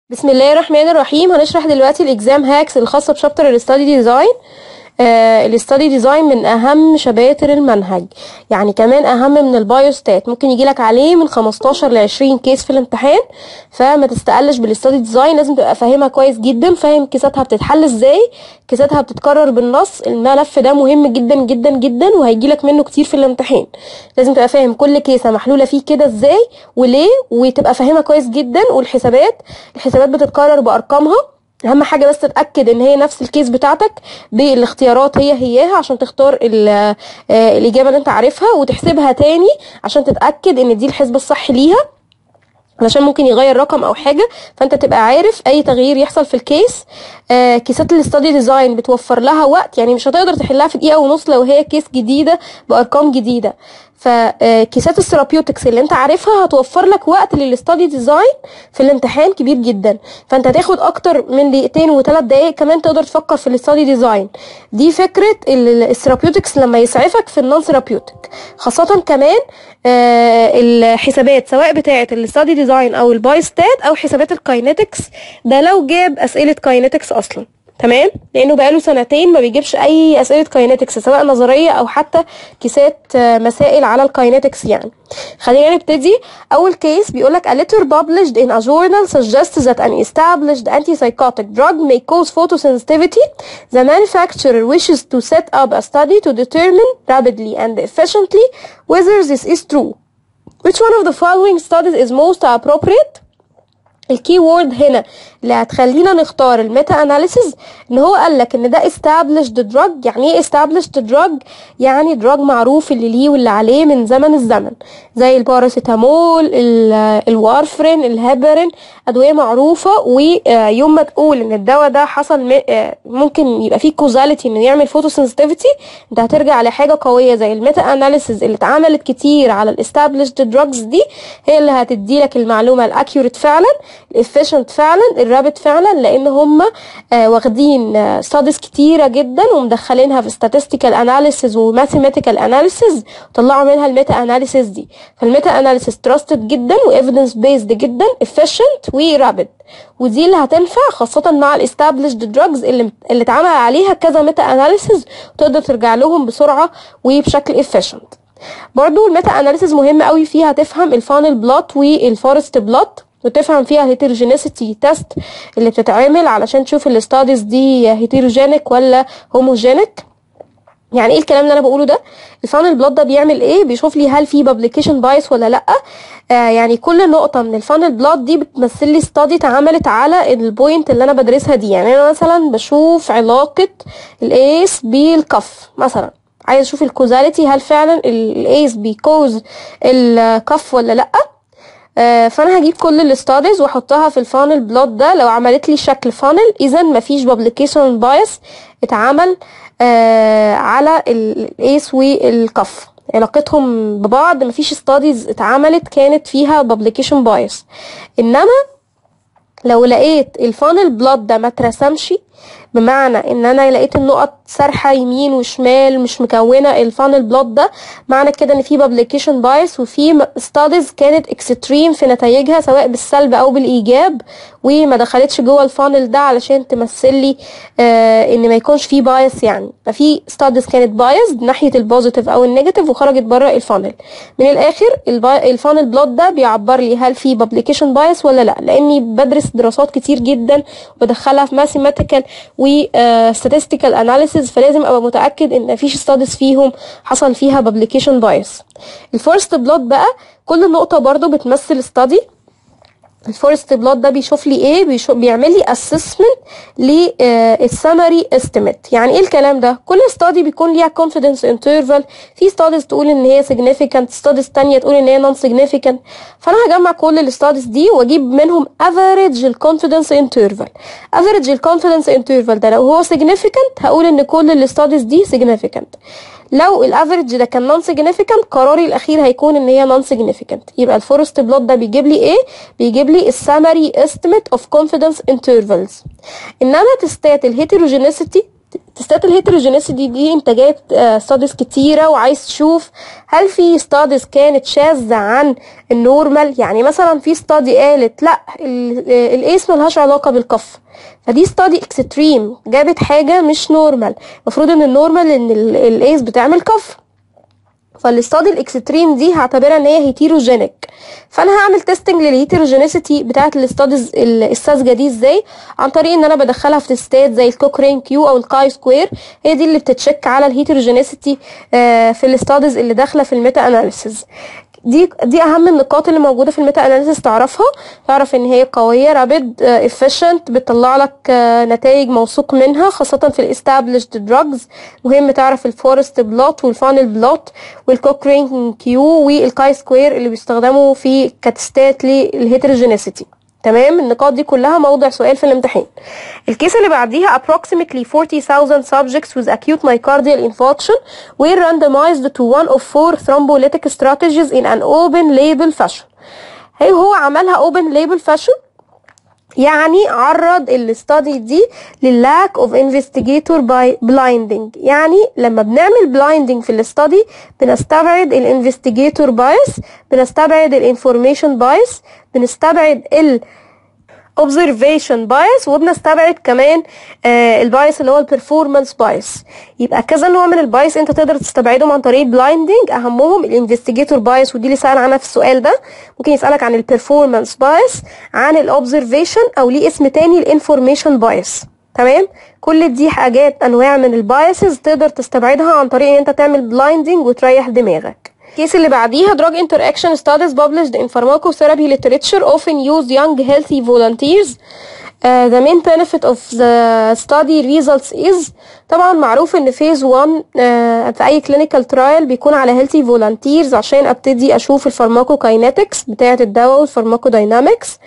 بسم الله الرحمن الرحيم هنشرح دلوقتي الاكزام هاكس الخاصه بشابتر الاستادي ديزاين الاستادي ديزاين من اهم شباتر المنهج يعني كمان اهم من البايوستات ممكن يجيلك عليه من 15 ل 20 كيس في الامتحان فما تستقلش بالاستادي ديزاين لازم تبقى فاهمها كويس جدا فاهم كيساتها بتتحل ازاي كيساتها بتتكرر بالنص الملف ده مهم جدا جدا جدا وهيجيلك منه كتير في الامتحان لازم تبقى فاهم كل كيسه محلوله فيه كده ازاي وليه وتبقى فاهمها كويس جدا والحسابات الحسابات بتتكرر بارقامها اهم حاجه بس تتاكد ان هي نفس الكيس بتاعتك بالاختيارات هي هياها عشان تختار ال- آه، الاجابه اللي انت عارفها وتحسبها تاني عشان تتاكد ان دي الحسبه الصح ليها علشان ممكن يغير رقم او حاجه فانت تبقى عارف اي تغيير يحصل في الكيس آه كيسات الاستادي ديزاين بتوفر لها وقت يعني مش هتقدر تحلها في دقيقه ونص لو هي كيس جديده بارقام جديده فكيسات الثيرابيوتكس اللي انت عارفها هتوفر لك وقت للاستادي ديزاين في الامتحان كبير جدا فانت هتاخد اكتر من دقيقتين وثلاث دقايق كمان تقدر تفكر في الاستادي ديزاين دي فكره الثيرابيوتكس لما يسعفك في النون ثيرابيوتك خاصه كمان آه الحسابات سواء بتاعه الاستادي ديزاين او البايستات او حسابات الكاينetics ده لو جاب اسئله كاينetics اصلا تمام لانه بقاله سنتين ما بيجيبش اي اسئله كاينetics سواء نظريه او حتى كيسات آه، مسائل على الكاينetics يعني خلينا نبتدي اول كيس بيقول لك a letter published in a journal suggests that an established antipsychotic drug may cause photosensitivity the manufacturer wishes to set up a study to determine rapidly and efficiently whether this is true which one of the following studies is most appropriate الكي وورد هنا اللي هتخلينا نختار الميتا اناليسيز ان هو قال لك ان ده established drug يعني ايه established drug يعني دراج معروف اللي ليه واللي عليه من زمن الزمن زي الباراسيتامول ال- الوارفرين الهيبرين ادويه معروفه ويوم ما تقول ان الدواء ده حصل م- آه، ممكن يبقى فيه كوزاليتي انه يعمل فوتوسنسيتيفيتي انت هترجع لحاجه قويه زي الميتا اناليسيز اللي اتعملت كتير على الاستابليشد دراجز دي هي اللي هتدي لك المعلومه الاكيوريت فعلا الافيشنت فعلا الرابط فعلا لان هم آه واخدين ستاديز كتيره جدا ومدخلينها في statistical analysis وماثيماتيكال اناليسيز وطلعوا منها الميتا اناليسيز دي فالميتا اناليسيز تراستد جدا وايفيدنس بيزد جدا efficient ورابد ودي اللي هتنفع خاصة مع الاستابليشد دراجز اللي اللي اتعمل عليها كذا ميتا اناليسيز وتقدر ترجع لهم بسرعة وبشكل efficient برضو الميتا اناليسيز مهم قوي فيها تفهم الفانل بلوت والفورست بلوت وتفهم فيها هيتروجينيسيتي تيست اللي بتتعمل علشان تشوف الستاديز دي هيتروجينيك ولا هوموجينيك يعني ايه الكلام اللي انا بقوله ده الفانل بلوت ده بيعمل ايه بيشوف لي هل في بابليكيشن بايس ولا لا آه يعني كل نقطه من الفانل بلوت دي بتمثل لي ستادي اتعملت على البوينت اللي انا بدرسها دي يعني انا مثلا بشوف علاقه الايس بالكف مثلا عايز اشوف الكوزاليتي هل فعلا الايس بيكوز الكف ولا لا آه، فانا هجيب كل الستاديز واحطها في الفانل بلوت ده لو عملت لي شكل فانل اذا مفيش بابليكيشن بايس اتعمل آه، على الايس والكف علاقتهم ببعض مفيش ستاديز اتعملت كانت فيها بابليكيشن بايس انما لو لقيت الفانل بلوت ده ما اترسمش بمعنى ان انا لقيت النقط سارحه يمين وشمال مش مكونه الفانل بلوت ده معنى كده ان في بابليكيشن بايس وفي ستاديز كانت اكستريم في نتائجها سواء بالسلب او بالايجاب وما دخلتش جوه الفانل ده علشان تمثل لي آه ان ما يكونش فيه بايس يعني ففي ستاديز كانت بايس ناحيه البوزيتيف او النيجاتيف وخرجت بره الفانل من الاخر البا- الفانل بلوت ده بيعبر لي هل في بابليكيشن بايس ولا لا لاني بدرس دراسات كتير جدا وبدخلها في ماثيماتيكال و statistical analysis فلازم ابقى متاكد ان مفيش ستاديز فيهم حصل فيها بابليكيشن بايس الفورست بلوت بقى كل نقطه برضو بتمثل ستادي الفورست بلوت ده بيشوف لي ايه بيشوف بيعمل لي اسسمنت للسمري استيميت يعني ايه الكلام ده كل ستادي بيكون ليها confidence interval في ستاديز تقول ان هي significant ستاديز تانية تقول ان هي non significant فانا هجمع كل الستاديز دي واجيب منهم average الكونفيدنس interval average الكونفيدنس interval ده لو هو significant هقول ان كل الستاديز دي significant لو الافريج ده كان نون significant قراري الاخير هيكون ان هي نون significant يبقى الفورست بلوت ده بيجيب لي ايه بيجيب لي السمري estimate of confidence intervals انما تستات الهيتروجينيسيتي تستات الهيتروجينيسيتي دي انتاجات ستاديز كتيرة وعايز تشوف هل في ستاديز كانت شاذة عن النورمال يعني مثلا في ستادي قالت لا الايس ملهاش علاقة بالكف فدي ستادي اكستريم جابت حاجة مش نورمال المفروض ان النورمال ان الايس بتعمل كف فالاستادي الاكستريم دي هعتبرها ان هي هيتيروجينيك فانا هعمل تيستنج للهيتيروجينيسيتي بتاعه الاستاديز الساذجه دي ازاي عن طريق ان انا بدخلها في تستات زي الكوكرين كيو او الكاي سكوير هي دي اللي بتتشك على الهيتيروجينيسيتي في الاستاديز اللي داخله في الميتا اناليسيز دي دي اهم النقاط اللي موجوده في الميتا اناليسيس تعرفها تعرف ان هي قويه رابيد افيشنت بتطلع لك نتائج موثوق منها خاصه في الاستابليشد دراجز مهم تعرف الفورست بلوت والفانل بلوت والكوكرين كيو والكاي سكوير اللي بيستخدموا في كاتستات للهيتروجينيسيتي تمام النقاط دي كلها موضع سؤال في الامتحان الكيس اللي بعديها approximately 40,000 subjects with acute myocardial infarction were randomized to one of four thrombolytic strategies in an open label fashion هي هو عملها open label fashion يعني عرض الاستادي دي للاك اوف انفستيجيتور باي بلايندنج يعني لما بنعمل بلايندنج في الاستادي بنستبعد الانفستيجيتور بايس بنستبعد الانفورميشن بايس بنستبعد ال observation bias وبنستبعد كمان آه البايس اللي هو البرفورمانس بايس يبقى كذا نوع من البايس انت تقدر تستبعدهم عن طريق بلايندنج اهمهم الانفستيجيتور بايس ودي اللي سأل عنها في السؤال ده ممكن يسألك عن البرفورمانس بايس عن الاوبزرفيشن او ليه اسم تاني الانفورميشن بايس تمام كل دي حاجات انواع من البايسز تقدر تستبعدها عن طريق ان انت تعمل بلايندنج وتريح دماغك الكيس اللي بعديها drug interaction studies published in pharmacotherapy literature often use young healthy volunteers Uh, the main benefit of the study results is طبعا معروف ان phase 1 uh, في اي clinical trial بيكون على healthy volunteers عشان ابتدي اشوف الفارماكوكاينetics بتاعة الدواء والفارماكوداينامكس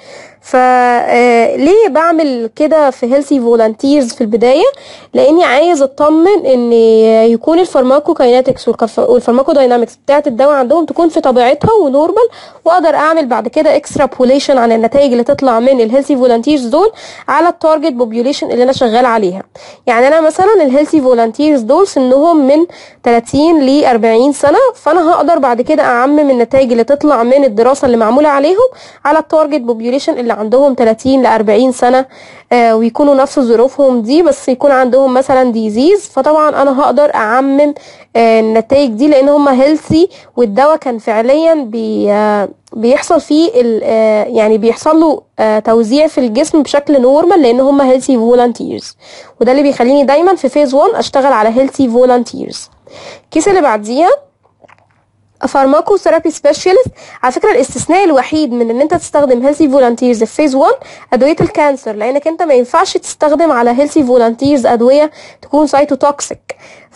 فليه بعمل كده في هيلثي فولنتيرز في البدايه لاني عايز اطمن ان يكون الفارماكوكاينetics والفارماكوداينامكس بتاعه الدواء عندهم تكون في طبيعتها ونورمال واقدر اعمل بعد كده اكسترابوليشن عن النتائج اللي تطلع من الهيلثي فولنتيرز دول على التارجت بوبيوليشن اللي انا شغال عليها يعني انا مثلا الهيلثي فولنتيرز دول سنهم من 30 ل 40 سنه فانا هقدر بعد كده اعمم النتائج اللي تطلع من الدراسه اللي معموله عليهم على التارجت بوبيوليشن اللي عندهم 30 ل 40 سنه آه ويكونوا نفس ظروفهم دي بس يكون عندهم مثلا ديزيز فطبعا انا هقدر اعمم آه النتائج دي لان هم هيلثي والدواء كان فعليا بي آه بيحصل فيه آه يعني بيحصل له آه توزيع في الجسم بشكل نورمال لان هم هيلثي فولنتيرز وده اللي بيخليني دايما في فيز 1 اشتغل على هيلثي فولنتيرز الكيس اللي بعديها فارماكوثيرابي سبيشالست على فكره الاستثناء الوحيد من ان انت تستخدم هيلثي فولنتيرز في فيز 1 ادويه الكانسر لانك انت ما ينفعش تستخدم على هيلثي فولنتيرز ادويه تكون سايتوتوكسيك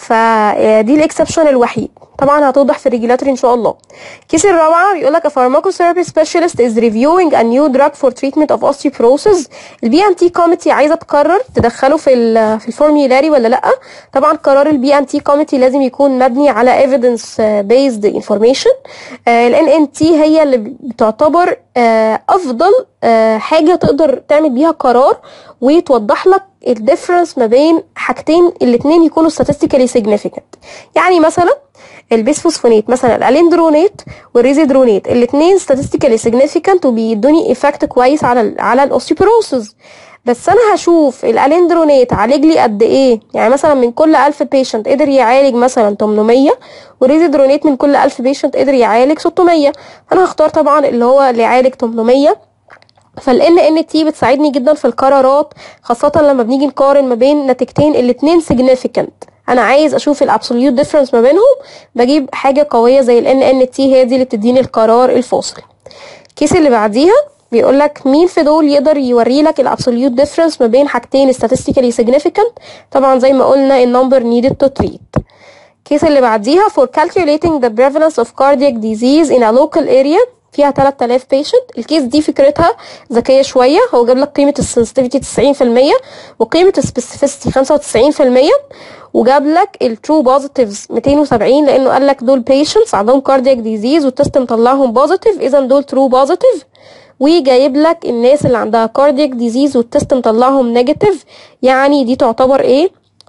فدي الاكسبشن الوحيد طبعا هتوضح في الريجولاتوري ان شاء الله الكيس الرابعه بيقول لك a pharmacotherapy specialist is reviewing a new drug for treatment of osteoporosis البي ان تي كوميتي عايزه تقرر تدخله في ال في الفورميولاري ولا لا طبعا قرار البي ان تي كوميتي لازم يكون مبني على evidence based information الان ان تي هي اللي بتعتبر افضل حاجه تقدر تعمل بيها قرار وتوضح لك الديفرنس ما بين حاجتين الاتنين يكونوا statistically significant يعني مثلا البيسفوسفونات مثلا الالندرونات والريزيدرونات الاثنين statistically significant وبيدوني ايفكت كويس على ال على الاوستيوبروسز بس انا هشوف الالندرونات عالج لي قد ايه يعني مثلا من كل 1000 بيشنت قدر يعالج مثلا 800 والريزيدرونات من كل 1000 بيشنت قدر يعالج 600 انا هختار طبعا اللي هو اللي يعالج 800 فالان ان تي بتساعدني جدا في القرارات خاصة لما بنيجي نقارن ما بين نتيجتين الاتنين significant انا عايز اشوف الابسوليوت ديفرنس ما بينهم بجيب حاجة قوية زي الان ان تي هي دي اللي بتديني القرار الفاصل الكيس اللي بعديها بيقول لك مين في دول يقدر يوري لك الابسوليوت ديفرنس ما بين حاجتين statistically significant طبعا زي ما قلنا النمبر needed to treat الكيس اللي بعديها for calculating the prevalence of cardiac disease in a local area فيها 3000 بيشنت الكيس دي فكرتها ذكيه شويه هو جاب لك قيمه السنسيتيفيتي 90% وقيمه السبيسيفيستي 95% وجاب لك الترو بوزيتيفز 270 لانه قال لك دول بيشنتس عندهم كاردياك ديزيز والتست مطلعهم بوزيتيف اذا دول ترو بوزيتيف وجايب لك الناس اللي عندها كاردياك ديزيز والتست مطلعهم نيجاتيف يعني دي تعتبر ايه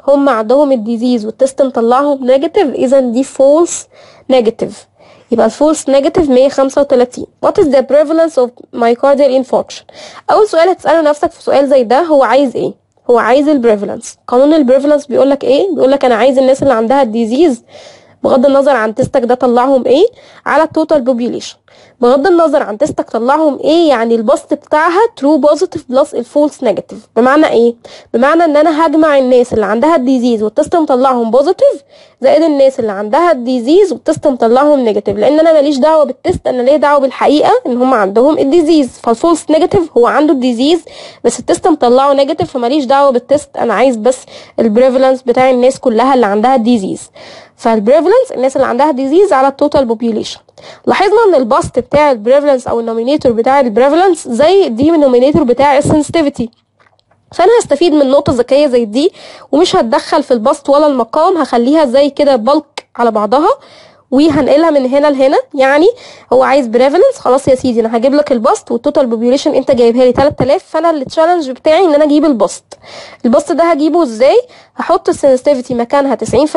هم عندهم الديزيز والتست مطلعهم نيجاتيف اذا دي فولس نيجاتيف يبقى الفولس نيجاتيف 135 what is the prevalence of myocardial infarction اول سؤال هتساله نفسك في سؤال زي ده هو عايز ايه هو عايز البريفالنس قانون البريفالنس بيقول لك ايه بيقول لك انا عايز الناس اللي عندها الديزيز بغض النظر عن تستك ده طلعهم ايه على التوتال بوبيوليشن بغض النظر عن تستك طلعهم ايه يعني البسط بتاعها ترو بوزيتيف بلس الفولس نيجاتيف بمعنى ايه بمعنى ان انا هجمع الناس اللي عندها الديزيز والتست مطلعهم بوزيتيف زائد الناس اللي عندها الديزيز والتست مطلعهم نيجاتيف لان انا ماليش دعوه بالتست انا ليا دعوه بالحقيقه ان هم عندهم الديزيز فالفولس نيجاتيف هو عنده الديزيز بس التست مطلعه نيجاتيف فماليش دعوه بالتست انا عايز بس البريفالنس بتاع الناس كلها اللي عندها الديزيز فالبريفالنس الناس اللي عندها ديزيز على التوتال بوبيوليشن لاحظنا ان الباست بتاع البريفالنس او النومينيتور بتاع البريفالنس زي الدينومينيتور بتاع السنسيتيفيتي فانا هستفيد من نقطه ذكيه زي دي ومش هتدخل في البسط ولا المقام هخليها زي كده بلك على بعضها وهنقلها من هنا لهنا يعني هو عايز بريفالنس خلاص يا سيدي انا هجيب لك البسط والتوتال بوبيوليشن انت جايبها لي 3000 فانا التشالنج بتاعي ان انا اجيب البسط البسط ده هجيبه ازاي هحط السنسيتيفيتي مكانها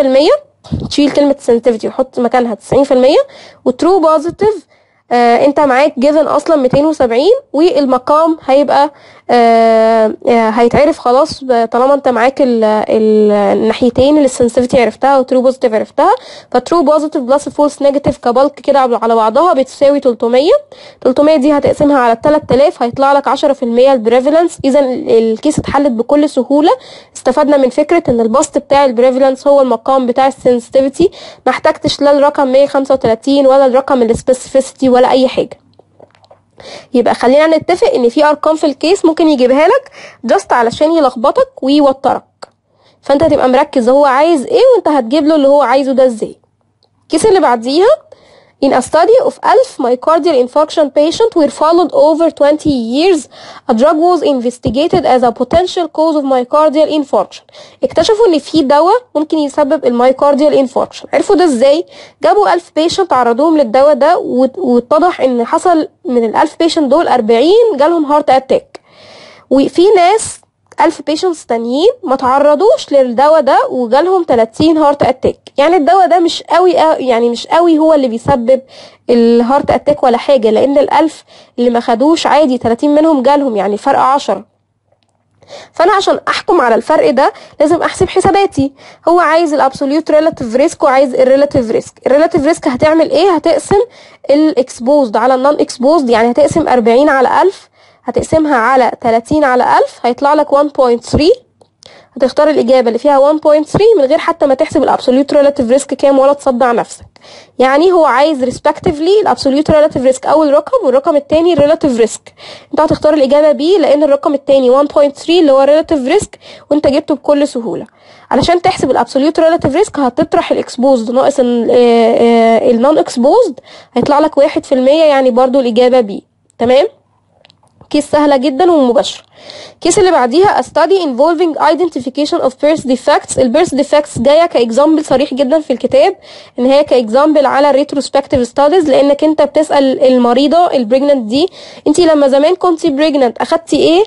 90% تشيل كلمة sensitivity وحط مكانها 90% وترو بوزيتيف آه انت معاك جيفن اصلا 270 والمقام هيبقى آه آه هيتعرف خلاص طالما انت معاك ال ال الناحيتين اللي السنسيتيفيتي عرفتها وترو بوزيتيف عرفتها فترو بوزيتيف بلس فولس نيجاتيف كبلك كده على بعضها بتساوي 300 300 دي هتقسمها على 3000 هيطلع لك 10% البريفالنس اذا الكيس اتحلت بكل سهوله استفدنا من فكره ان البسط بتاع البريفالنس هو المقام بتاع السنسيتيفيتي ما احتجتش لا الرقم 135 ولا الرقم السبيسيفيسيتي ولا اي حاجه يبقى خلينا نتفق ان في ارقام في الكيس ممكن يجيبها لك جاست علشان يلخبطك ويوترك فانت هتبقى مركز هو عايز ايه وانت هتجيب له اللي هو عايزه ده ازاي الكيس اللي بعديها In a study of 1000 myocardial infarction patients were followed over 20 years, a drug was investigated as a potential cause of myocardial infarction. اكتشفوا ان في دواء ممكن يسبب المايكارديال انفاركشن عرفوا ده ازاي جابوا 1000 بيشنت عرضوهم للدواء ده واتضح ان حصل من ال 1000 بيشنت دول 40 جالهم هارت اتاك وفي ناس ألف بيشنتس تانيين ما تعرضوش للدواء ده وجالهم 30 هارت اتاك يعني الدواء ده مش قوي يعني مش قوي هو اللي بيسبب الهارت اتاك ولا حاجه لان الألف اللي ما خدوش عادي 30 منهم جالهم يعني فرق 10 فانا عشان احكم على الفرق ده لازم احسب حساباتي هو عايز الابسوليوت ريلاتيف ريسك وعايز الريلاتيف ريسك الريلاتيف ريسك هتعمل ايه هتقسم الاكسبوزد على النون اكسبوزد يعني هتقسم 40 على 1000 هتقسمها على 30 على 1000 هيطلع لك 1.3 هتختار الإجابة اللي فيها 1.3 من غير حتى ما تحسب الابسوليوت ريلاتيف ريسك كام ولا تصدع نفسك يعني هو عايز ريسبكتيفلي الابسوليوت ريلاتيف ريسك اول رقم والرقم الثاني الريلاتيف ريسك انت هتختار الإجابة بي لأن الرقم الثاني 1.3 اللي هو ريلاتيف ريسك وانت جبته بكل سهولة علشان تحسب الابسوليوت ريلاتيف ريسك هتطرح الاكسبوزد ناقص النون اكسبوزد هيطلع لك 1% يعني برضو الإجابة بي تمام كيس سهلة جدا ومباشرة الكيس اللي بعديها a study involving identification of birth defects ال birth defects جاية كإكزامبل صريح جدا في الكتاب ان هي كإكزامبل على retrospective studies لانك انت بتسأل المريضة البريجننت دي انت لما زمان كنتي بريجننت اخدتي ايه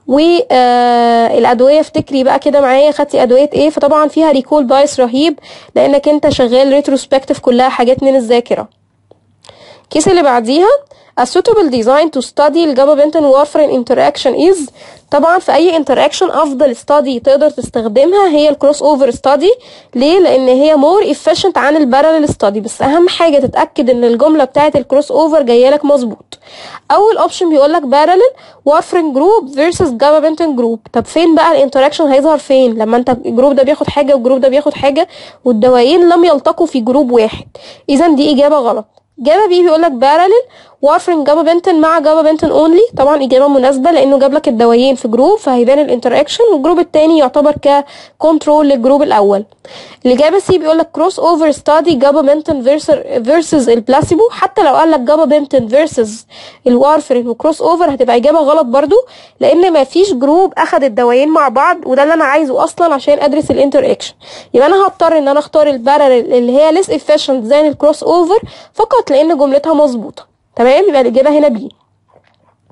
والادويه افتكري بقى كده معايا خدتي ادويه ايه فطبعا فيها ريكول بايس رهيب لانك انت شغال ريتروسبكتيف كلها حاجات من الذاكره الكيس اللي بعديها A suitable design to study الجابابنتين warfarin interaction is طبعا في اي interaction افضل study تقدر تستخدمها هي الكروس اوفر study ليه لان هي more efficient عن البارالل study بس اهم حاجه تتاكد ان الجمله بتاعه الكروس اوفر جايه لك مظبوط اول اوبشن بيقول لك parallel warfarin group versus gabapentin group طب فين بقى الانتراكشن هيظهر فين لما انت الجروب ده بياخد حاجه والجروب ده بياخد حاجه والدوايين لم يلتقوا في جروب واحد اذا دي اجابه غلط اجابه بي بيقول لك بارالل وارفرين جابا بنتن مع جابا بنتن اونلي طبعا اجابه مناسبه لانه جاب لك الدوايين في جروب فهيبان الانتراكشن والجروب الثاني يعتبر ككنترول للجروب الاول الاجابه سي بيقول لك كروس اوفر ستادي جابا بنتن فيرسز البلاسيبو حتى لو قال لك جابا بنتن فيرسز الوارفرين وكروس اوفر هتبقى اجابه غلط برضو لان ما فيش جروب اخد الدوايين مع بعض وده اللي انا عايزه اصلا عشان ادرس الانتراكشن يبقى انا هضطر ان انا اختار البارالل اللي هي ليس افيشنت زي الكروس اوفر فقط لان جملتها مظبوطه تمام يبقى الاجابه هنا بي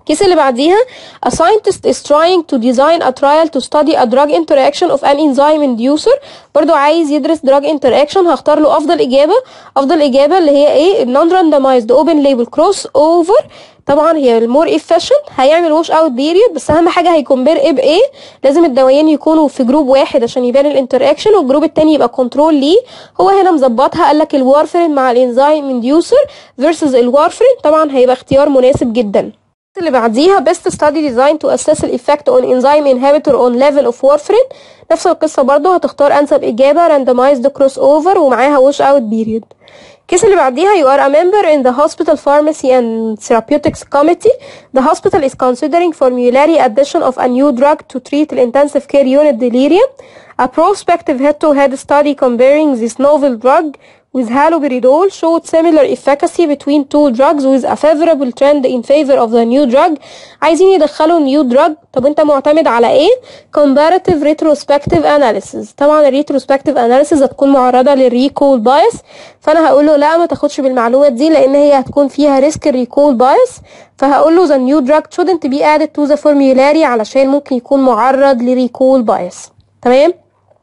الكيس اللي بعديها a scientist is trying to design a trial to study a drug interaction of an enzyme inducer برضو عايز يدرس drug interaction هختار له افضل اجابه افضل اجابه اللي هي ايه non randomized open label cross over طبعا هي المور efficient هيعمل ووش اوت بيريود بس اهم حاجه هيكمبير ايه بايه لازم الدوايين يكونوا في جروب واحد عشان يبان الانتراكشن والجروب التاني يبقى كنترول ليه هو هنا مظبطها قال لك الوارفرين مع الانزيم انديوسر فيرسز الوارفرين طبعا هيبقى اختيار مناسب جدا اللي بعديها best study design to assess the effect on enzyme inhibitor on level of warfarin نفس القصة برضو هتختار أنسب إجابة randomized crossover ومعاها wash out period الكيس اللي بعديها you are a member in the hospital pharmacy and therapeutics committee the hospital is considering formulary addition of a new drug to treat the intensive care unit delirium a prospective head-to-head study comparing this novel drug with haloperidol showed similar efficacy between two drugs with a favorable trend in favor of the new drug عايزين يدخلوا new drug طب انت معتمد على ايه comparative retrospective analysis طبعا ال retrospective analysis هتكون معرضة للريكول بايس فانا هقول له لا ما تاخدش بالمعلومات دي لان هي هتكون فيها ريسك الريكول بايس فهقول له the new drug shouldn't be added to the formulary علشان ممكن يكون معرض لريكول بايس تمام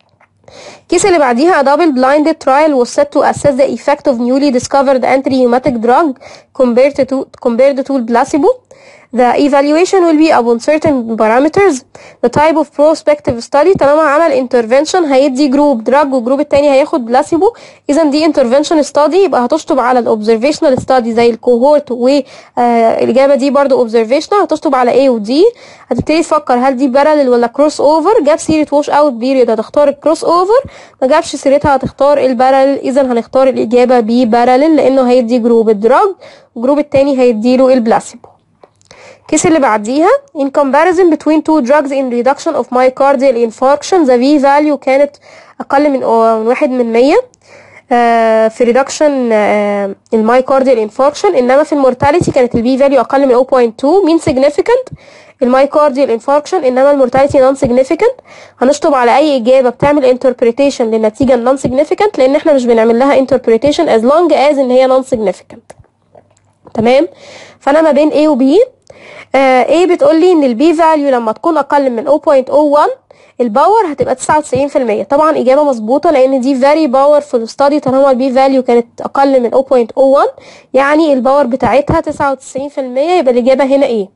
الكيس اللي بعديها a double blinded trial was set to assess the effect of newly discovered anti-rheumatic drug compared to compared to placebo. The evaluation will be upon certain parameters. The type of prospective study طالما عمل intervention هيدي جروب drug والجروب التاني هياخد بلاسيبو اذا دي intervention study يبقى هتشطب على ال observational study زي الكوهورت والاجابه دي برضو observational هتشطب على A و D هتبتدي تفكر هل دي بارالل ولا كروس اوفر جاب سيره wash اوت بيريود هتختار الكروس اوفر ما جابش سيرتها هتختار البارالل اذا هنختار الاجابه B بارالل لانه هيدي جروب الدراج والجروب التاني هيديله البلاسيبو الكيس اللي بعديها in comparison between two drugs in reduction of myocardial infarction the V value كانت أقل من من واحد من مية آه في ريدكشن آه المايكارديال انفاركشن انما في المورتاليتي كانت البي فاليو اقل من 0.2 مين significant المايكارديال انفاركشن انما المورتاليتي نون significant هنشطب على اي اجابه بتعمل انتربريتيشن للنتيجه النون significant لان احنا مش بنعمل لها انتربريتيشن as long as ان هي نون significant تمام فانا ما بين A و B آه A بتقول لي ان البي فاليو لما تكون اقل من 0.01 الباور هتبقى 99% طبعا اجابه مظبوطه لان دي فيري باور في الستادي طالما البي فاليو كانت اقل من 0.01 يعني الباور بتاعتها 99% يبقى الاجابه هنا ايه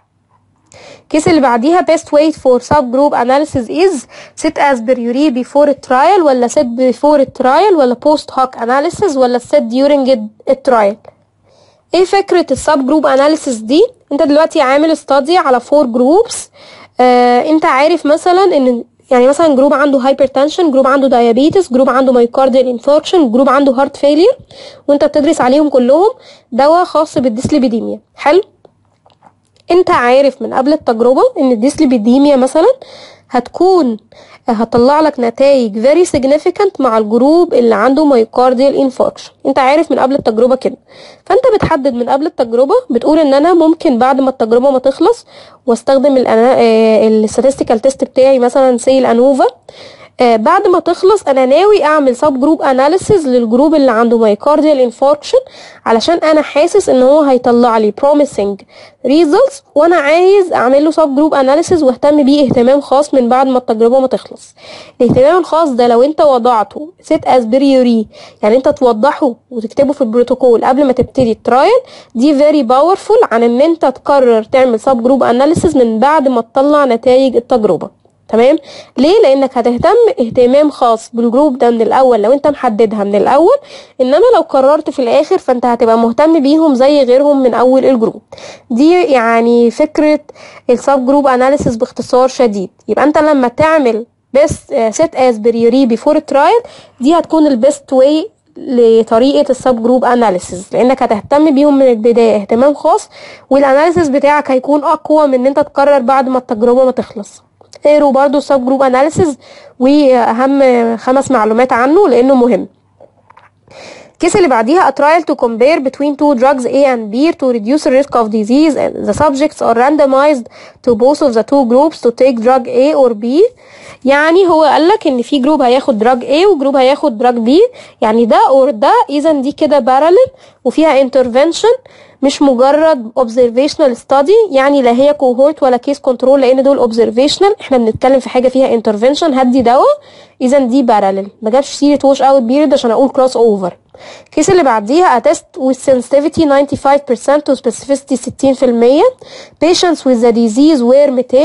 الكيس اللي بعديها best weight for subgroup analysis is set as per URI before الترايل ولا set before الترايل ولا post hoc analysis ولا set during الترايل ايه فكرة السب جروب اناليسيس دي انت دلوقتي عامل استادي على فور جروبس آه انت عارف مثلا ان يعني مثلا جروب عنده هايبرتنشن جروب عنده دايابيتس جروب عنده مايوكارديال انفاركشن جروب عنده هارت فيلير وانت بتدرس عليهم كلهم دواء خاص بالديسليبيديميا حلو انت عارف من قبل التجربه ان الديسليبيديميا مثلا هتكون هتطلع لك نتائج very significant مع الجروب اللي عنده مايوكارديال انفاركشن انت عارف من قبل التجربه كده فانت بتحدد من قبل التجربه بتقول ان انا ممكن بعد ما التجربه ما تخلص واستخدم الستاتستيكال تيست بتاعي مثلا سي الانوفا آه بعد ما تخلص انا ناوي اعمل سب جروب اناليسيز للجروب اللي عنده مايوكارديال انفاركشن علشان انا حاسس ان هو هيطلع لي بروميسنج ريزلتس وانا عايز اعمل له سب جروب اناليسيز واهتم بيه اهتمام خاص من بعد ما التجربه ما تخلص الاهتمام الخاص ده لو انت وضعته سيت از بريوري يعني انت توضحه وتكتبه في البروتوكول قبل ما تبتدي الترايل دي فيري باورفول عن ان انت تقرر تعمل سب جروب اناليسيز من بعد ما تطلع نتائج التجربه تمام ليه لانك هتهتم اهتمام خاص بالجروب ده من الاول لو انت محددها من الاول انما لو قررت في الاخر فانت هتبقى مهتم بيهم زي غيرهم من اول الجروب دي يعني فكره السب جروب اناليسيس باختصار شديد يبقى انت لما تعمل بس سيت از بريوري بيفور ترايل دي هتكون البيست واي لطريقه السب جروب اناليسيس لانك هتهتم بيهم من البدايه اهتمام خاص والاناليسيس بتاعك هيكون اقوى من ان انت تقرر بعد ما التجربه ما تخلص اقروا برضو سب جروب اناليسيز واهم خمس معلومات عنه لانه مهم الكيس اللي بعديها a trial to compare between two drugs A and B to reduce the risk of disease and the subjects are randomized to both of the two groups to take drug A or B يعني هو قالك ان في جروب هياخد دراج A وجروب هياخد دراج B يعني ده اور ده اذا دي كده parallel وفيها intervention مش مجرد observational study يعني لا هي cohort ولا case control لان دول observational احنا بنتكلم في حاجه فيها intervention هدي دواء اذا دي parallel ما جابش سيره wash out period عشان اقول cross over الكيس اللي بعديها a test with sensitivity 95% to specificity 60% patients with the disease were 200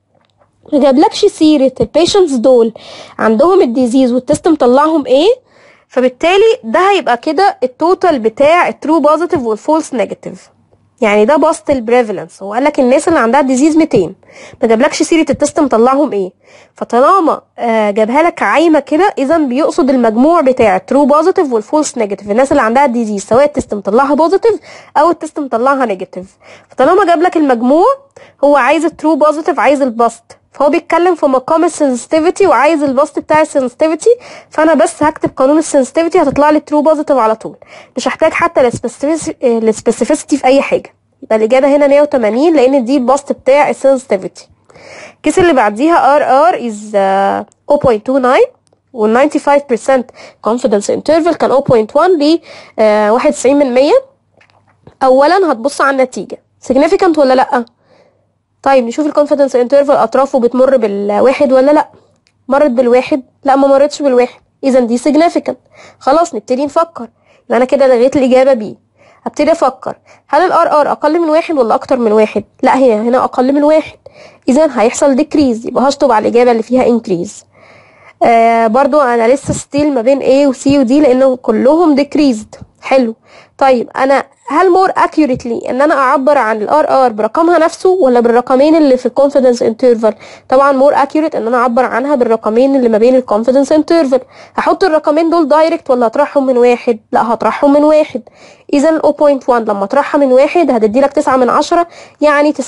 ما جابلكش سيرة البيشنتس دول عندهم الديزيز والتست مطلعهم ايه فبالتالي ده هيبقى كده التوتال بتاع الترو بوزيتيف والفولس نيجاتيف يعني ده بسط البريفالنس هو قال لك الناس اللي عندها ديزيز 200 ما جابلكش سيره التست مطلعهم ايه فطالما آه جابها لك عايمه كده اذا بيقصد المجموع بتاع الترو بوزيتيف والفولس نيجاتيف الناس اللي عندها ديزيز سواء التست مطلعها بوزيتيف او التست مطلعها نيجاتيف فطالما جاب لك المجموع هو عايز الترو بوزيتيف عايز البسط فهو بيتكلم في مقام السنسيتيفيتي وعايز البسط بتاع السنسيتيفيتي فانا بس هكتب قانون السنسيتيفيتي هتطلع لي ترو بوزيتيف على طول مش هحتاج حتى السبيسيفيسيتي في اي حاجه يبقى الاجابه هنا 180 لان دي البسط بتاع السنسيتيفيتي الكيس اللي بعديها ار ار از 0.29 وال 95% confidence interval كان 0.1 ل 91 من 100 اولا هتبص على النتيجه significant ولا لا طيب نشوف الكونفيدنس انترفال اطرافه بتمر بالواحد ولا لا مرت بالواحد لا ما مرتش بالواحد اذا دي significant خلاص نبتدي نفكر يبقى انا كده لغيت الاجابه بي هبتدي افكر هل الار ار اقل من واحد ولا اكتر من واحد لا هي هنا اقل من واحد اذا هيحصل ديكريز يبقى هشطب على الاجابه اللي فيها انكريز آه برضو انا لسه ستيل ما بين A و C و D لانهم كلهم decreased حلو طيب انا هل مور accurately ان انا اعبر عن الار ار برقمها نفسه ولا بالرقمين اللي في الكونفيدنس انترفال طبعا مور accurate ان انا اعبر عنها بالرقمين اللي ما بين الكونفيدنس انترفال هحط الرقمين دول دايركت ولا هطرحهم من واحد لا هطرحهم من واحد اذا 0.1 لما اطرحها من واحد هتدي لك 9 من 10 يعني 90%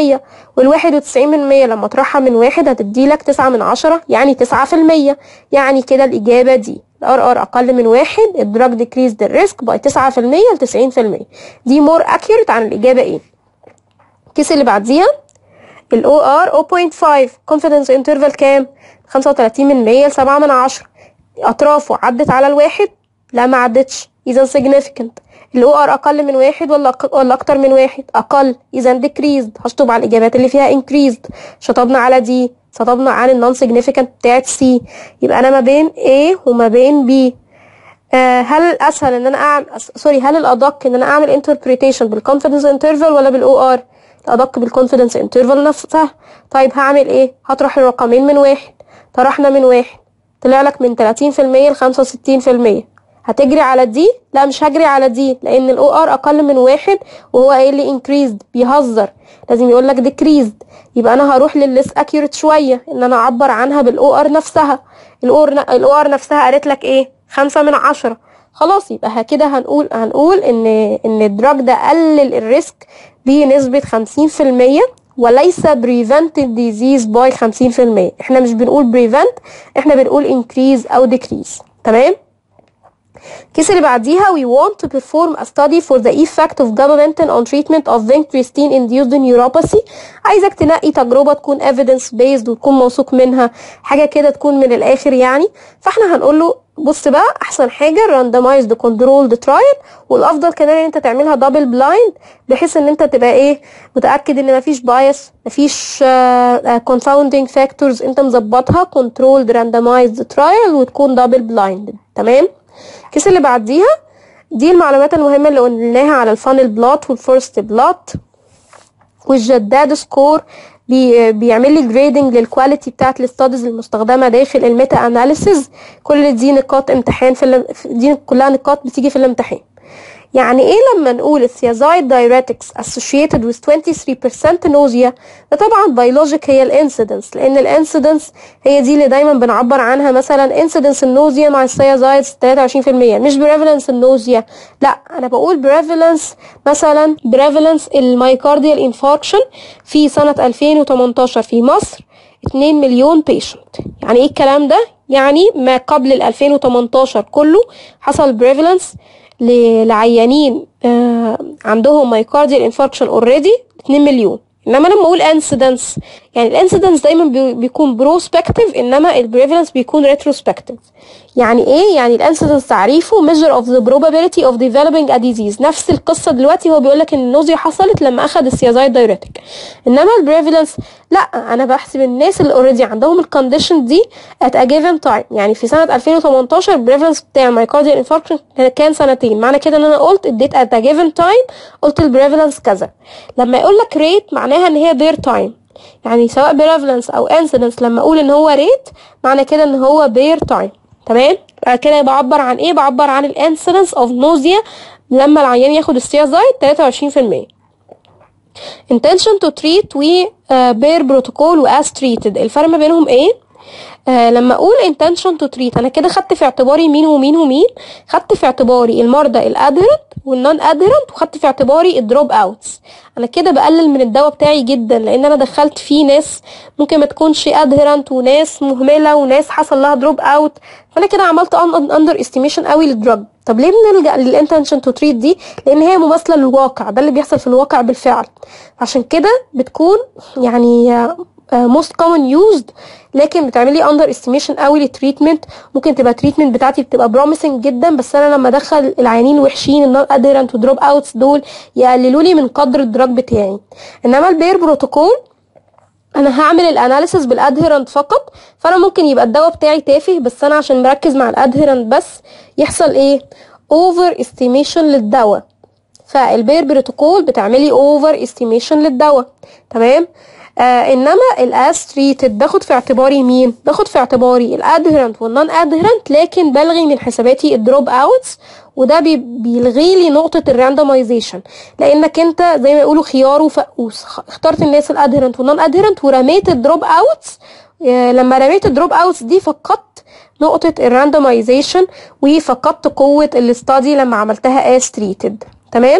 وال91 من 100 لما اطرحها من واحد هتدي لك 9 من 10 يعني 9% يعني كده الاجابه دي الار ار اقل من واحد الدراج ديكريز الريسك باي 9% ل 90% دي مور اكيوريت عن الاجابه ايه الكيس اللي بعديها الاو ار 0.5 confidence interval كام 35 من 100 ل 7 من 10 اطرافه عدت على الواحد لا ما عدتش اذا significant الاو ار اقل من واحد ولا أق... ولا اكتر من واحد اقل اذا decreased هشطب على الاجابات اللي فيها increased شطبنا على دي شطبنا عن النون significant بتاعت سي يبقى انا ما بين A وما بين B آه هل الاسهل ان انا اعمل سوري هل الادق ان انا اعمل interpretation بالconfidence interval ولا بالاو ار الادق بالconfidence interval نفسها طيب هعمل ايه هطرح الرقمين من واحد طرحنا من واحد طلع لك من 30% ل 65% هتجري على دي لا مش هجري على دي لان الاو ار اقل من واحد وهو قايل لي increased بيهزر لازم يقول لك decreased يبقى انا هروح للليس accurate شويه ان انا اعبر عنها بالاو ار نفسها الاو ار نفسها قالت لك ايه خمسة من عشرة خلاص يبقى كده هنقول هنقول ان ان الدراج ده قلل الريسك بنسبه 50% وليس prevented disease by 50% احنا مش بنقول prevent احنا بنقول increase او decrease تمام الكيس اللي بعديها we want to perform a study for the effect of gabapentin on treatment of vincristine induced neuropathy عايزك تنقي تجربة تكون evidence based وتكون موثوق منها حاجة كده تكون من الآخر يعني فاحنا هنقول له بص بقى احسن حاجه randomized controlled trial والافضل كمان ان انت تعملها دبل بلايند بحيث ان انت تبقى ايه متاكد ان مفيش بايس مفيش confounding factors انت مظبطها controlled randomized trial وتكون دبل بلايند تمام الكيس اللي بعديها دي المعلومات المهمة اللي قلناها على الفانل بلوت والفورست بلوت والجداد سكور بي بيعمل لي جريدنج للكواليتي بتاعت الستاديز المستخدمه داخل الميتا اناليسيز كل دي نقاط امتحان في الام... دي كلها نقاط بتيجي في الامتحان يعني ايه لما نقول الثيازايد دايريتكس associated with 23% nausea ده طبعا بيولوجيك هي الانسيدنس لان الانسيدنس هي دي اللي دايما بنعبر عنها مثلا انسيدنس النوزيا مع الثيازايد 23% مش بريفالنس النوزيا لا انا بقول بريفالنس مثلا بريفالنس المايكارديال انفاركشن في سنة 2018 في مصر 2 مليون بيشنت يعني ايه الكلام ده يعني ما قبل ال 2018 كله حصل بريفالنس لعيانين آه عندهم مايكارديال انفاركشن اوريدي 2 مليون انما لما اقول انسيدنس يعني الانسيدنس دايما بي- بيكون بروسبكتيف انما البريفالنس بيكون ريتروسبكتيف يعني ايه يعني الانسيدنس تعريفه measure of the probability of developing a disease نفس القصه دلوقتي هو بيقول لك ان النوزيا حصلت لما اخذ السيازايد دايوريتك انما البريفالنس لا انا بحسب الناس اللي اوريدي عندهم الكونديشن دي at a given time يعني في سنه 2018 البريفالنس بتاع مايكارديال انفاركشن كان سنتين معنى كده ان انا قلت اديت at a given time قلت البريفالنس كذا لما يقول لك ريت معناها ان هي their time يعني سواء بريفالنس او انسيدنس لما اقول ان هو ريت معنى كده ان هو بير تايم تمام بعد كده بعبر عن ايه بعبر عن الانسيدنس اوف نوزيا لما العيان ياخد السيازايد 23% intention to treat و uh, bear protocol و as treated الفرق ما بينهم ايه آه لما اقول intention to treat انا كده خدت في اعتباري مين ومين ومين خدت في اعتباري المرضى الادهرنت والنون ادهرنت وخدت في اعتباري الدروب اوتس انا كده بقلل من الدواء بتاعي جدا لان انا دخلت فيه ناس ممكن ما تكونش ادهرنت وناس مهمله وناس حصل لها دروب اوت فانا كده عملت اندر استيميشن قوي للدراج طب ليه بنلجا للانتنشن تو تريت دي لان هي مماثله للواقع ده اللي بيحصل في الواقع بالفعل عشان كده بتكون يعني موست كومن يوزد لكن بتعملي اندر استيميشن قوي للتريتمنت ممكن تبقى التريتمنت بتاعتي بتبقى بروميسنج جدا بس انا لما ادخل العيانين الوحشين النون اديرنت ودروب اوتس دول يقللوا لي من قدر الدراج بتاعي انما البير بروتوكول انا هعمل الاناليسيس بالادهرنت فقط فانا ممكن يبقى الدواء بتاعي تافه بس انا عشان مركز مع الادهرنت بس يحصل ايه اوفر استيميشن للدواء فالبير بروتوكول بتعملي اوفر استيميشن للدواء تمام آه انما الاس تريتد باخد في اعتباري مين باخد في اعتباري الادهرنت والنون ادهرنت لكن بلغي من حساباتي الدروب اوتس وده بي بيلغي لي نقطة الراندمايزيشن لانك انت زي ما يقولوا خيار وفقوس اخترت الناس الادهرنت والنون ادهرنت ورميت الدروب اوتس آه لما رميت الدروب اوتس دي فقدت نقطة الراندمايزيشن وفقدت قوة الاستادي لما عملتها as treated تمام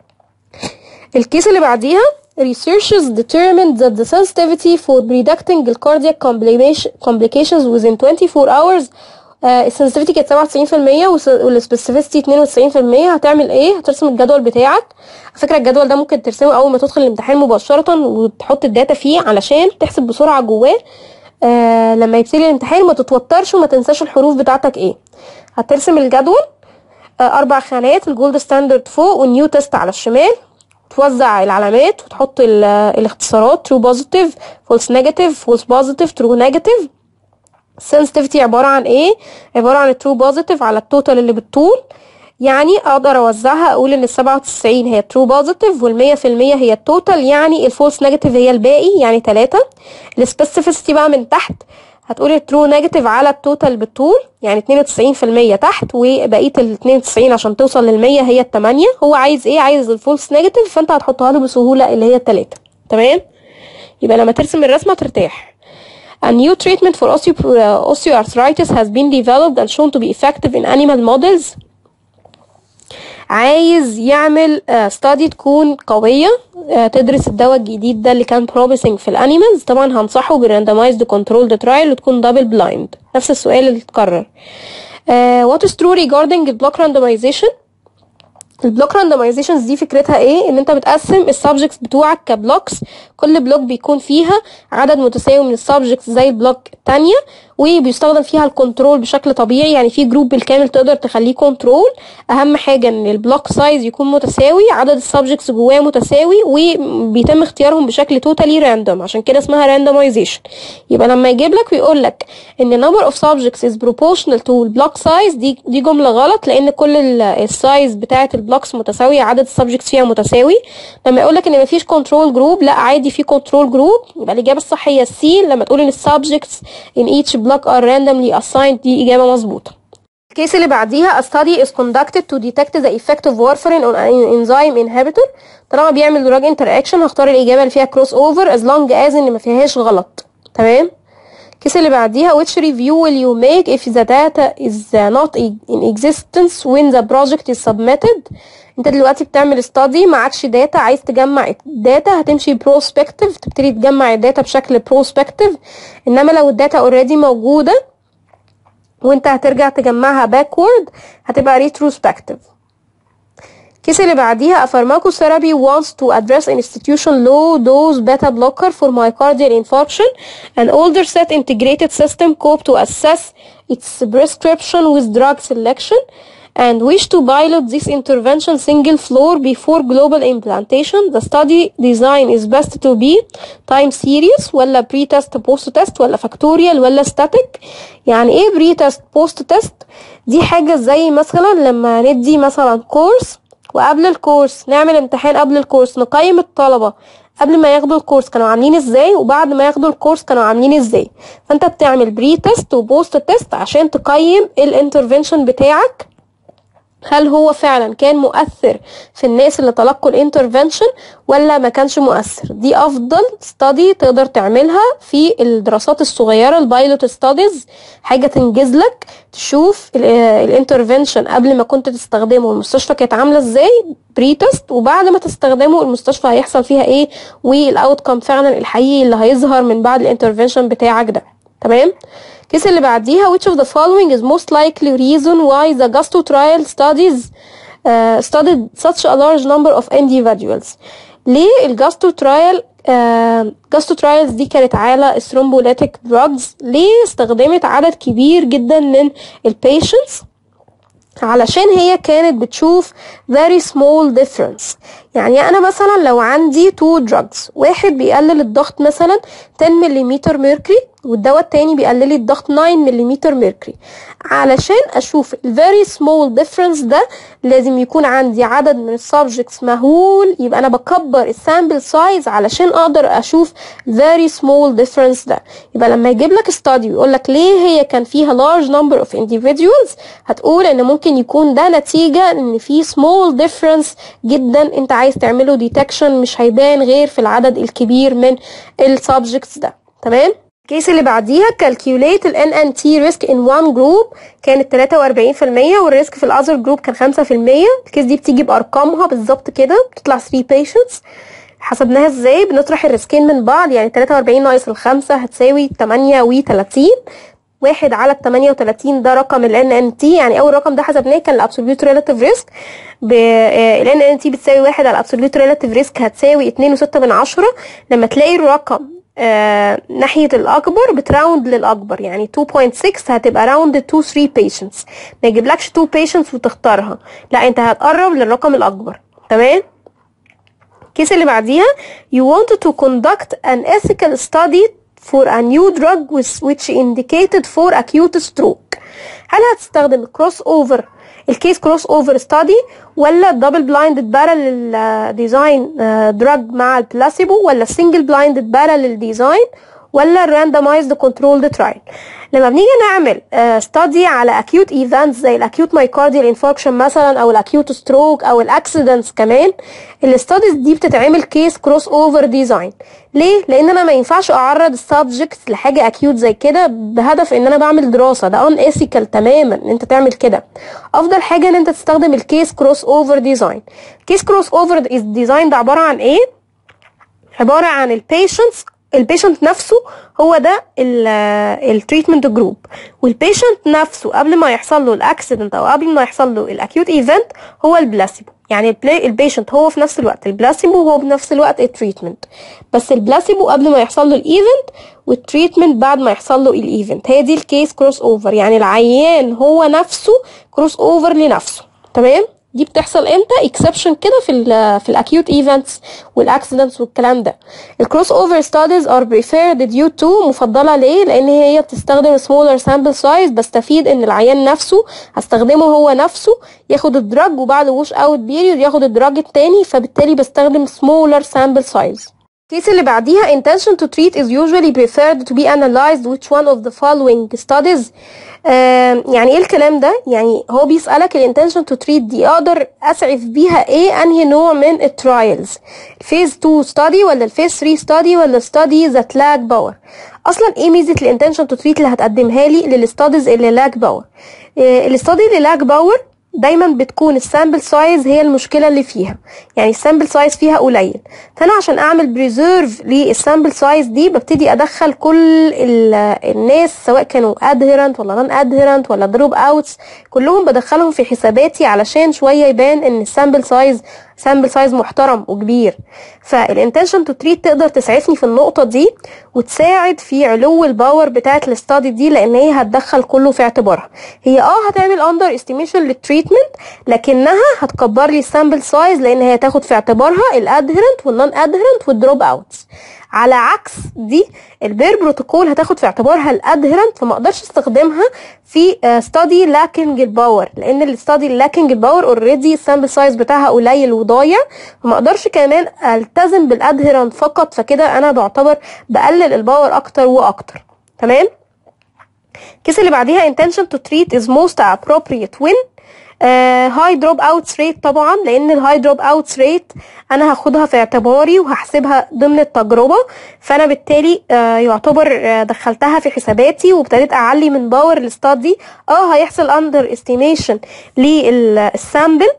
الكيس اللي بعديها researchers determined that the sensitivity for predicting the cardiac complications within 24 hours السنسيتيفيتي كانت 97% والسبيسيفيستي 92% هتعمل ايه هترسم الجدول بتاعك على فكره الجدول ده ممكن ترسمه اول ما تدخل الامتحان مباشره وتحط الداتا فيه علشان تحسب بسرعه جواه آه لما يبتدي الامتحان ما تتوترش وما تنساش الحروف بتاعتك ايه هترسم الجدول آه اربع خانات الجولد ستاندرد فوق والنيو تيست على الشمال توزع العلامات وتحط الاختصارات true positive false negative false positive true negative sensitivity عبارة عن ايه عبارة عن true positive على التوتال اللي بالطول يعني اقدر اوزعها اقول ان السبعة وتسعين هي true positive والمية في المية هي التوتال يعني الفولس نيجاتيف هي الباقي يعني تلاتة السبيسيفيستي بقى من تحت هتقولي الترو نيجاتيف على التوتال بالطول يعني اتنين وتسعين في المية تحت وبقية ال 92 عشان توصل للمية هي التمانية هو عايز ايه عايز الفولس نيجاتيف فانت هتحطها له بسهولة اللي هي التلاتة تمام يبقى لما ترسم الرسمة ترتاح A new treatment for osteoarthritis has been developed and shown to be effective in animal models عايز يعمل ستادي تكون قوية تدرس الدواء الجديد ده اللي كان promising في الانيمالز طبعا هنصحه بالراندمايزد كنترولد ترايل وتكون دبل بلايند نفس السؤال اللي اتكرر uh, what is true regarding البلوك randomization البلوك راندمايزيشنز دي فكرتها ايه ان انت بتقسم السبجكتس بتوعك كبلوكس كل بلوك بيكون فيها عدد متساوي من السبجكتس زي البلوك التانية وبيستخدم فيها الكنترول بشكل طبيعي يعني في جروب بالكامل تقدر تخليه كنترول اهم حاجه ان البلوك سايز يكون متساوي عدد السبجكتس جواه متساوي وبيتم اختيارهم بشكل توتالي راندوم عشان كده اسمها راندمايزيشن يبقى لما يجيب لك ويقول لك ان number of subjects is proportional to block size دي دي جمله غلط لان كل السايز بتاعه البلوكس متساويه عدد السبجكتس فيها متساوي لما يقول لك ان مفيش كنترول جروب لا عادي في كنترول جروب يبقى الاجابه الصح هي سي لما تقول ان السبجكتس in each block are randomly assigned دي إجابة مظبوطة الكيس اللي بعديها a study is conducted to detect the effect of warfarin on an enzyme inhibitor طالما بيعمل دراج interaction هختار الإجابة اللي فيها cross over as long as إن ما فيهاش غلط تمام الكيس اللي بعديها which review will you make if the data is not in existence when the project is submitted انت دلوقتي بتعمل استادي معكش داتا عايز تجمع الداتا هتمشي بروسبكتيف تبتدي تجمع الداتا بشكل بروسبكتيف انما لو الداتا اوريدي موجوده وانت هترجع تجمعها باكورد هتبقى ريتروسبكتيف الكيس اللي بعديها a pharmacotherapy wants to address institution low dose beta blocker for myocardial infarction an older set integrated system cope to assess its prescription with drug selection and wish to pilot this intervention single floor before global implantation. The study design is best to be time series ولا pre-test post-test ولا factorial ولا static يعني ايه pre-test post-test دي حاجة زي مثلا لما ندي مثلا كورس وقبل الكورس نعمل امتحان قبل الكورس نقيم الطلبة قبل ما ياخدوا الكورس كانوا عاملين ازاي وبعد ما ياخدوا الكورس كانوا عاملين ازاي فانت بتعمل بري تيست وبوست تيست عشان تقيم الانترفنشن بتاعك هل هو فعلا كان مؤثر في الناس اللي تلقوا الانترفنشن ولا ما كانش مؤثر دي افضل ستادي تقدر تعملها في الدراسات الصغيره البايلوت ستاديز حاجه تنجز لك تشوف الانترفنشن قبل ما كنت تستخدمه المستشفى كانت عامله ازاي بري تيست وبعد ما تستخدمه المستشفى هيحصل فيها ايه والاوت كام فعلا الحقيقي اللي هيظهر من بعد الانترفنشن بتاعك ده تمام الكيس اللي بعديها which of the following is most likely reason why the GASTO trial studies uh, studied such a large number of individuals ليه الجاستو ترايل جاستو ترايلز دي كانت على الثرومبوليتيك دراجز ليه استخدمت عدد كبير جدا من البيشنتس علشان هي كانت بتشوف very small difference يعني انا مثلا لو عندي two drugs واحد بيقلل الضغط مثلا 10 ملم ميركوري والدواء التاني بيقلل لي الضغط 9 ملم ميركوري علشان اشوف ال very small difference ده لازم يكون عندي عدد من السبجكتس مهول يبقى انا بكبر السامبل سايز علشان اقدر اشوف very small difference ده يبقى لما يجيب لك study ويقول لك ليه هي كان فيها large number of individuals هتقول ان ممكن يكون ده نتيجة ان في small difference جدا انت عايز تعمله ديتكشن مش هيبان غير في العدد الكبير من السبجكتس ده تمام الكيس اللي بعديها calculate ال NNT risk in one group كانت 43% والريسك في الاذر جروب كان 5% الكيس دي بتيجي بارقامها بالظبط كده بتطلع 3 patients حسبناها ازاي بنطرح الريسكين من بعض يعني 43 ناقص الخمسة هتساوي 38 واحد على ال 38 ده رقم ال NNT يعني اول رقم ده حسبناه كان الابسوليوت ريلاتيف ريسك ال NNT بتساوي واحد على الابسوليوت ريلاتيف ريسك هتساوي 2.6 من عشرة لما تلاقي الرقم آه ناحية الأكبر بتراوند للأكبر يعني 2.6 هتبقى راوند to 3 patients ما يجيبلكش 2 patients وتختارها لا انت هتقرب للرقم الأكبر تمام الكيس اللي بعديها you want to conduct an ethical study for a new drug which indicated for acute stroke هل هتستخدم كروس اوفر الكيس كروس اوفر ستادي ولا الدبل بلايندد بارالل ديزاين دراج مع البلاسيبو ولا السنجل بلايندد بارالل ديزاين ولا الراندمايزد كنترولد ترايل لما بنيجي نعمل ستادي على اكيوت ايفنتس زي الاكيوت مايكارديال انفاركشن مثلا او الاكيوت ستروك او الاكسيدنتس كمان الستاديز دي بتتعمل كيس كروس اوفر ديزاين ليه لان انا ما ينفعش اعرض السبجكتس لحاجه اكيوت زي كده بهدف ان انا بعمل دراسه ده ان ايثيكال تماما ان انت تعمل كده افضل حاجه ان انت تستخدم الكيس كروس اوفر ديزاين كيس كروس اوفر ديزاين ده عباره عن ايه عباره عن البيشنتس البيشنت نفسه هو ده التريتمنت جروب والبيشنت نفسه قبل ما يحصل له الاكسيدنت او قبل ما يحصل له الاكيوت ايفنت هو البلاسيبو يعني البيشنت هو في نفس الوقت البلاسيبو هو بنفس الوقت التريتمنت بس البلاسيبو قبل ما يحصل له الايفنت والتريتمنت بعد ما يحصل له الايفنت هي دي الكيس كروس اوفر يعني العيان هو نفسه كروس اوفر لنفسه تمام دي بتحصل امتى اكسبشن كده في ال في الاكيوت ايفنتس والاكسيدنتس والكلام ده الكروس اوفر ستاديز ار بريفيرد ديو تو مفضله ليه لان هي بتستخدم سمولر سامبل سايز بستفيد ان العيان نفسه هستخدمه هو نفسه ياخد الدراج وبعد ووش اوت بيريود ياخد الدراج التاني فبالتالي بستخدم سمولر سامبل سايز الكيس اللي بعديها intention to treat is usually preferred to be analyzed which one of the following studies آه يعني ايه الكلام ده يعني هو بيسألك الانتنشن تو تريت دي اقدر اسعف بيها ايه انهي نوع من الترايلز الفيز 2 ستادي ولا الفيز 3 ستادي ولا ستادي ذات لاك باور اصلا ايه ميزه الانتنشن تو تريت اللي هتقدمها لي للستاديز اللي لاك باور آه الستادي اللي لاك باور دايما بتكون السامبل سايز هي المشكلة اللي فيها يعني السامبل سايز فيها قليل فانا عشان اعمل بريزيرف للسامبل سايز دي ببتدي ادخل كل الناس سواء كانوا ادهيرنت ولا نون ادهيرنت ولا دروب اوتس كلهم بدخلهم في حساباتي علشان شوية يبان ان السامبل سايز سامبل سايز محترم وكبير فالانتنشن تو تريت تقدر تسعفني في النقطه دي وتساعد في علو الباور بتاعه الاستادي دي لان هي هتدخل كله في اعتبارها هي اه هتعمل اندر استيميشن للتريتمنت لكنها هتكبر لي السامبل سايز لان هي هتاخد في اعتبارها الادهرنت والنون ادهرنت والدروب اوتس على عكس دي البير بروتوكول هتاخد في اعتبارها الادهرنت فما اقدرش استخدمها في ستادي لاكينج الباور لان الستادي لاكينج الباور اوريدي السامبل سايز بتاعها قليل وضايع فما اقدرش كمان التزم بالادهرنت فقط فكده انا بعتبر بقلل الباور اكتر واكتر تمام الكيس اللي بعديها intention to treat is most appropriate when هاي دروب اوتس ريت طبعا لان الهاي دروب اوتس ريت انا هاخدها في اعتباري وهحسبها ضمن التجربه فانا بالتالي آه يعتبر آه دخلتها في حساباتي وابتديت اعلي من باور الاستادي اه هيحصل اندر استيميشن للسامبل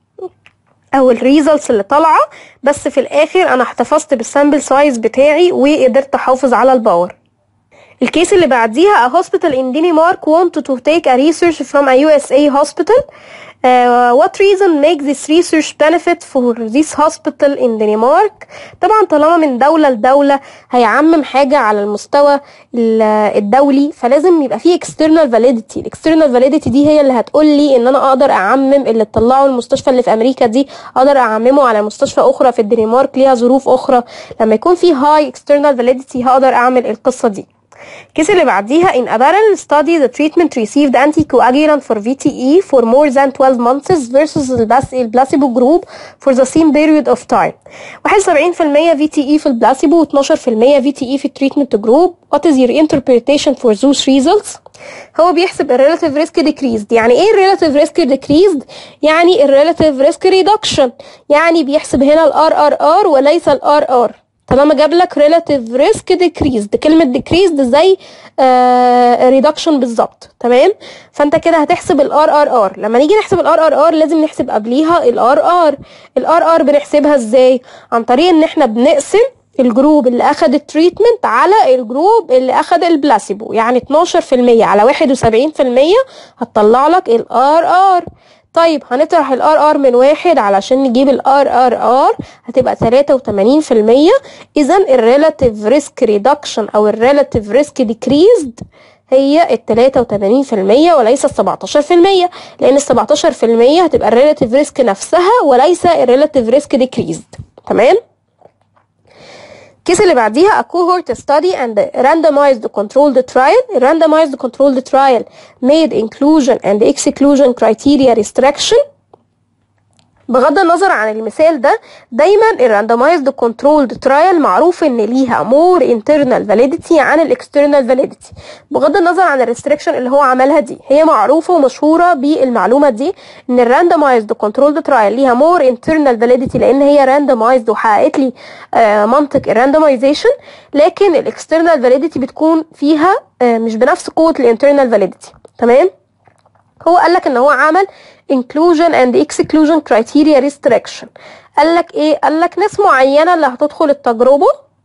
او الريزلتس اللي طالعه بس في الاخر انا احتفظت بالسامبل سايز بتاعي وقدرت احافظ على الباور الكيس اللي بعديها a hospital in Denmark wanted to take a research from a USA hospital Uh, what reason makes this research benefit for this hospital in Denmark طبعا طالما من دولة لدولة هيعمم حاجة على المستوى الدولي فلازم يبقى فيه external validity ال external validity دي هي اللي هتقول لي ان انا اقدر اعمم اللي طلعه المستشفى اللي في امريكا دي اقدر اعممه على مستشفى اخرى في الدنمارك ليها ظروف اخرى لما يكون في high external validity هقدر اعمل القصة دي الكيس اللي بعديها in a parallel study the treatment received anticoagulant for VTE for more than 12 months versus البلاسيبو group for the same period of time 71% VTE في البلاسيبو و12% VTE في التريتمنت جروب what is your interpretation for those results هو بيحسب الريلاتيف ريسك decreased يعني ايه الريلاتيف ريسك decreased يعني الريلاتيف ريسك ريدكشن يعني بيحسب هنا الار ار ار وليس الار ار طالما جاب لك relative risk decreased كلمة decreased زي آه reduction بالظبط تمام فانت كده هتحسب ال RRR لما نيجي نحسب ال RRR لازم نحسب قبليها ال RR ال RR بنحسبها ازاي عن طريق ان احنا بنقسم الجروب اللي اخد التريتمنت على الجروب اللي اخد البلاسيبو يعني 12% على 71% هتطلع لك ال RR طيب هنطرح الار ار من واحد علشان نجيب الار ار ار هتبقى تلاتة وتمانين في المية اذا الريلاتيف ريسك ريدكشن او الريلاتيف ريسك ديكريزد هي التلاتة وتمانين في المية وليس السبعتاشر في المية لان السبعتاشر في المية هتبقى الريلاتيف ريسك نفسها وليس الريلاتيف ريسك ديكريزد تمام الكيس اللي بعديها a cohort study and randomized controlled trial randomized controlled trial made inclusion and exclusion criteria restriction بغض النظر عن المثال ده دايما الراندمايزد كنترولد ترايل معروف ان ليها مور انترنال فاليديتي عن الاكسترنال فاليديتي بغض النظر عن الريستريكشن اللي هو عملها دي هي معروفه ومشهوره بالمعلومه دي ان الراندمايزد كنترولد ترايل ليها مور انترنال فاليديتي لان هي راندمايزد وحققت لي آه منطق الراندمايزيشن لكن الاكسترنال فاليديتي بتكون فيها آه مش بنفس قوه الانترنال فاليديتي تمام هو قال لك ان هو عمل inclusion and exclusion criteria restriction قال لك ايه قال لك ناس معينه اللي هتدخل التجربه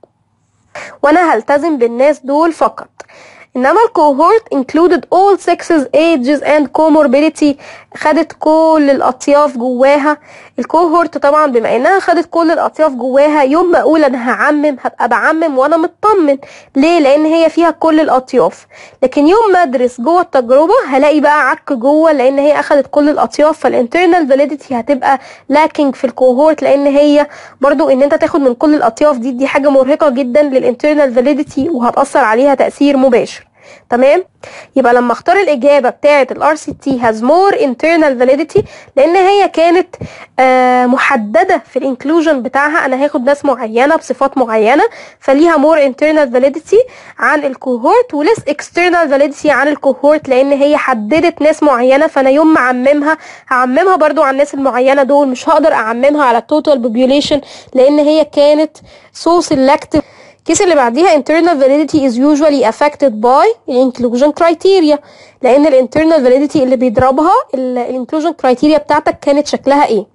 وانا هلتزم بالناس دول فقط انما الكوهورت included all sexes ages and comorbidity خدت كل الاطياف جواها الكوهورت طبعا بما انها خدت كل الاطياف جواها يوم ما اقول انا هعمم هبقى بعمم وانا مطمن ليه لان هي فيها كل الاطياف لكن يوم ما ادرس جوه التجربه هلاقي بقى عك جوه لان هي اخدت كل الاطياف فالانترنال فاليديتي هتبقى لاكينج في الكوهورت لان هي برضو ان انت تاخد من كل الاطياف دي دي حاجه مرهقه جدا للانترنال فاليديتي وهتاثر عليها تاثير مباشر تمام يبقى لما اختار الاجابه بتاعه الار سي تي هاز مور انترنال فاليديتي لان هي كانت آه محدده في الانكلوجن بتاعها انا هاخد ناس معينه بصفات معينه فليها مور انترنال فاليديتي عن الكوهورت وليس اكسترنال فاليديتي عن الكوهورت لان هي حددت ناس معينه فانا يوم ما اعممها هعممها برضو على الناس المعينه دول مش هقدر اعممها على التوتال بوبيوليشن لان هي كانت سو سيلكتيف الكيس اللي بعديها internal validity is usually affected by inclusion criteria لان الانترنال validity اللي بيضربها الانكلوجن criteria بتاعتك كانت شكلها ايه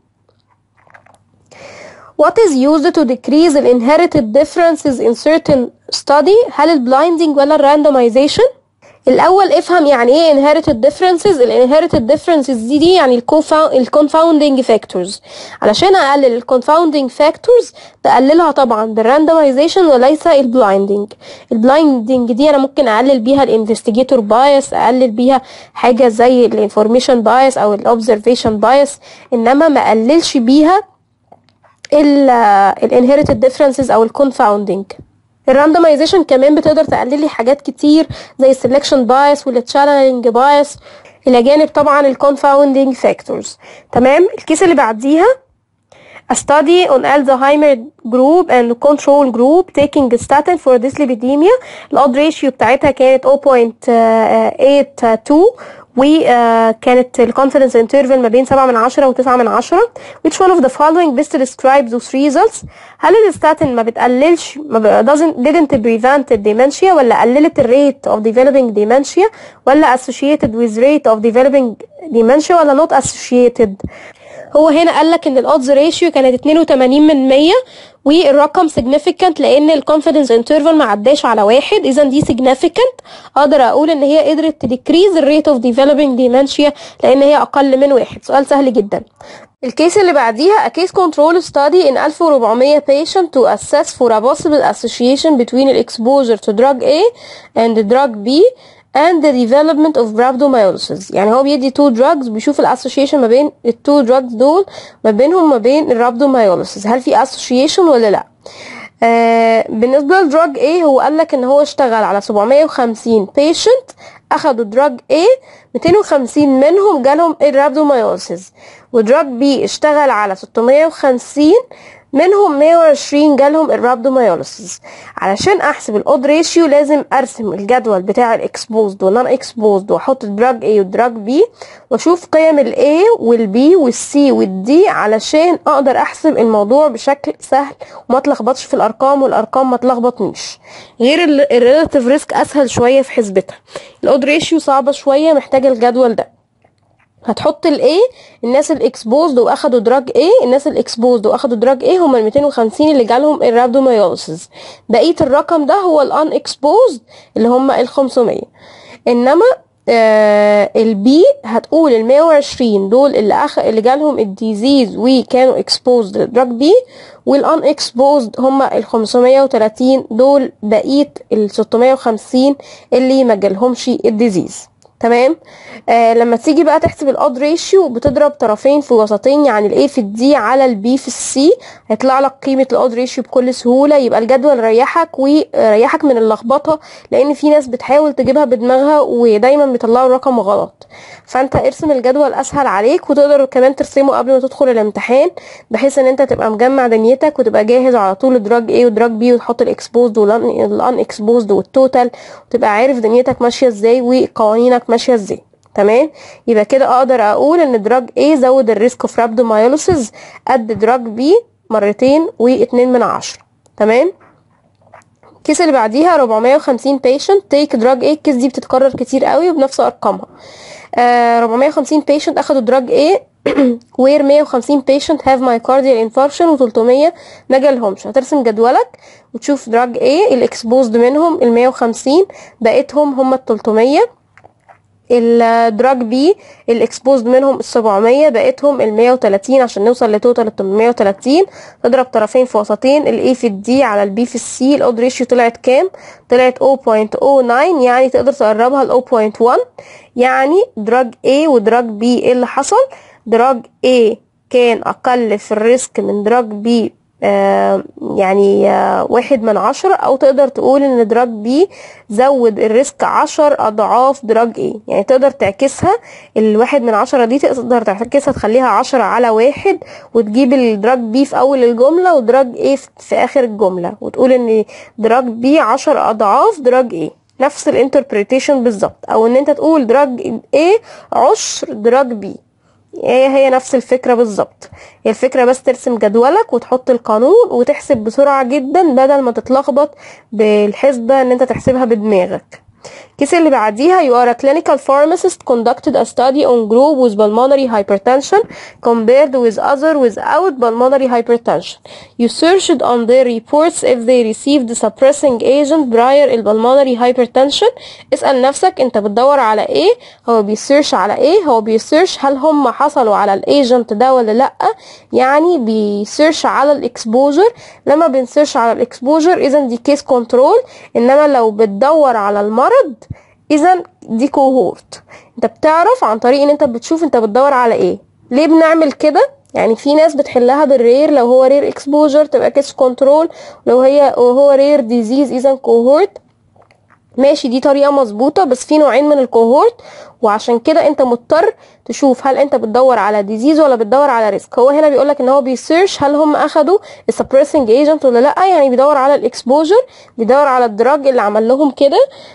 What is used to decrease the inherited differences in certain study هل البلايندنج ولا الراندمايزيشن الاول افهم يعني ايه inherited differences ال inherited differences دي دي يعني ال confounding factors علشان اقلل ال confounding factors تقللها طبعا بالراندمايزيشن وليس البلايندنج البلايندنج دي انا ممكن اقلل بيها الانفستيجيتور بايس اقلل بيها حاجه زي الانفورميشن بايس او الاوبزرفيشن بايس انما ما اقللش بيها الانهيرتد differences او الكونفاوندنج الراندمايزيشن كمان بتقدر تقلل لي حاجات كتير زي السلكشن بايس والتشالنجنج بايس الى جانب طبعا الكونفاوندنج فاكتورز تمام الكيس اللي بعديها A study on Alzheimer group and control group taking statin for dyslipidemia الأود ريشيو بتاعتها كانت 0.82 وكانت الكونفيدنس انترفال ما بين 7 من 10 و 9 من 10 which one of the following best describes those results هل الستاتين ما بتقللش ما doesn't didn't prevent dementia ولا قللت الريت of developing dementia ولا associated with rate of developing dementia ولا not associated هو هنا قال لك ان الاودز ريشيو كانت 82 من 100 والرقم significant لان الكونفيدنس انترفال ما عداش على واحد اذا دي significant اقدر اقول ان هي قدرت تديكريز الريت اوف developing dementia لان هي اقل من واحد سؤال سهل جدا الكيس اللي بعديها a case control study in 1400 patient to assess for a possible association between exposure to drug A and drug B and the development of rhabdomyolysis يعني هو بيدي two drugs بيشوف الاسوشيشن ما بين التو drugs دول ما بينهم ما بين الرhabdomyolysis هل في association ولا لا آه بالنسبه لدراج A هو قال لك ان هو اشتغل على 750 patient اخدوا دراج A 250 منهم جالهم الرhabdomyolysis ودراج B اشتغل على 650 منهم 120 جالهم الرابدوميوليسيس علشان احسب الاود ريشيو لازم ارسم الجدول بتاع الاكسبوزد والنون اكسبوزد واحط الدراج A والدراج B واشوف قيم ال A وال B وال C وال D علشان اقدر احسب الموضوع بشكل سهل وما اتلخبطش في الارقام والارقام ما تلخبطنيش غير الريلاتيف ريسك اسهل شويه في حسبتها الاود ريشيو صعبه شويه محتاجه الجدول ده هتحط الاي الناس الاكسبوزد واخدوا دراج ايه الناس الاكسبوزد واخدوا دراج ايه هم ال 250 اللي جالهم الرابدوميوليسيس بقيه الرقم ده هو الان اكسبوزد اللي هم ال 500 انما آه البي هتقول ال 120 دول اللي أخ... اللي جالهم الديزيز وكانوا اكسبوزد للدراج بي والان اكسبوزد هم ال 530 دول بقيه ال 650 اللي ما جالهمش الديزيز تمام آه لما تيجي بقى تحسب الاود ريشيو بتضرب طرفين في وسطين يعني الاي في الدي على البي في السي هيطلع لك قيمه الاود ريشيو بكل سهوله يبقى الجدول ريحك وريحك من اللخبطه لان في ناس بتحاول تجيبها بدماغها ودايما بيطلعوا الرقم غلط فانت ارسم الجدول اسهل عليك وتقدر كمان ترسمه قبل ما تدخل الامتحان بحيث ان انت تبقى مجمع دنيتك وتبقى جاهز على طول دراج ايه ودراج بي وتحط الاكسبوزد والان اكسبوزد والتوتال وتبقى عارف دنيتك ماشيه ازاي وقوانينك ماشيه ازاي تمام يبقى كده اقدر اقول ان دراج A زود الريسك اوف رابدومايوليسيس قد دراج B مرتين واتنين من عشرة تمام الكيس اللي بعديها 450 patient take drug A الكيس دي بتتكرر كتير قوي وبنفس ارقامها آه 450 patient اخدوا دراج A where 150 patient have myocardial infarction و300 ما جالهمش هترسم جدولك وتشوف دراج A الاكسبوزد منهم ال 150 بقيتهم هم ال 300 الدراج بي الاكسبوزد منهم ال 700 بقيتهم ال 130 عشان نوصل لتوتال ال 830 نضرب طرفين في وسطين الاي في الدي على البي في السي الاود ريشيو طلعت كام طلعت 0.09 يعني تقدر تقربها ل 0.1 يعني دراج A ودراج B ايه اللي حصل دراج A كان اقل في الريسك من دراج B آه يعني آه واحد من عشرة او تقدر تقول ان دراج بي زود الريسك عشر اضعاف دراج ايه يعني تقدر تعكسها الواحد من عشرة دي تقدر تعكسها تخليها عشرة على واحد وتجيب الدراج بي في اول الجملة ودراج ايه في اخر الجملة وتقول ان دراج بي عشر اضعاف دراج ايه نفس الانتربريتيشن بالظبط او ان انت تقول دراج ايه عشر دراج بي هي هي نفس الفكرة بالظبط هي الفكرة بس ترسم جدولك وتحط القانون وتحسب بسرعة جدا بدل ما تتلخبط بالحسبة ان انت تحسبها بدماغك الكيس اللي بعديها you are a clinical pharmacist conducted a study on group with pulmonary hypertension compared with other without pulmonary hypertension you searched on their reports if they received suppressing agent prior ال pulmonary hypertension اسأل نفسك انت بتدور على ايه هو بيسيرش على ايه هو بيسيرش هل هم حصلوا على الايجنت ده ولا لا يعني بيسيرش على الاكسبوجر لما بنسيرش على الاكسبوجر اذا دي كيس كنترول انما لو بتدور على المرض اذا دي كوهورت انت بتعرف عن طريق ان انت بتشوف انت بتدور على ايه ليه بنعمل كده يعني في ناس بتحلها بالرير لو هو رير اكسبوجر تبقى كيس كنترول لو هي وهو رير ديزيز اذا كوهورت ماشي دي طريقة مظبوطة بس في نوعين من الكوهورت وعشان كده انت مضطر تشوف هل انت بتدور على ديزيز ولا بتدور على ريسك هو هنا بيقولك ان هو بيسيرش هل هم اخدوا السبريسنج ايجنت ولا لا يعني بيدور على الاكسبوجر بيدور على الدراج اللي عمل لهم كده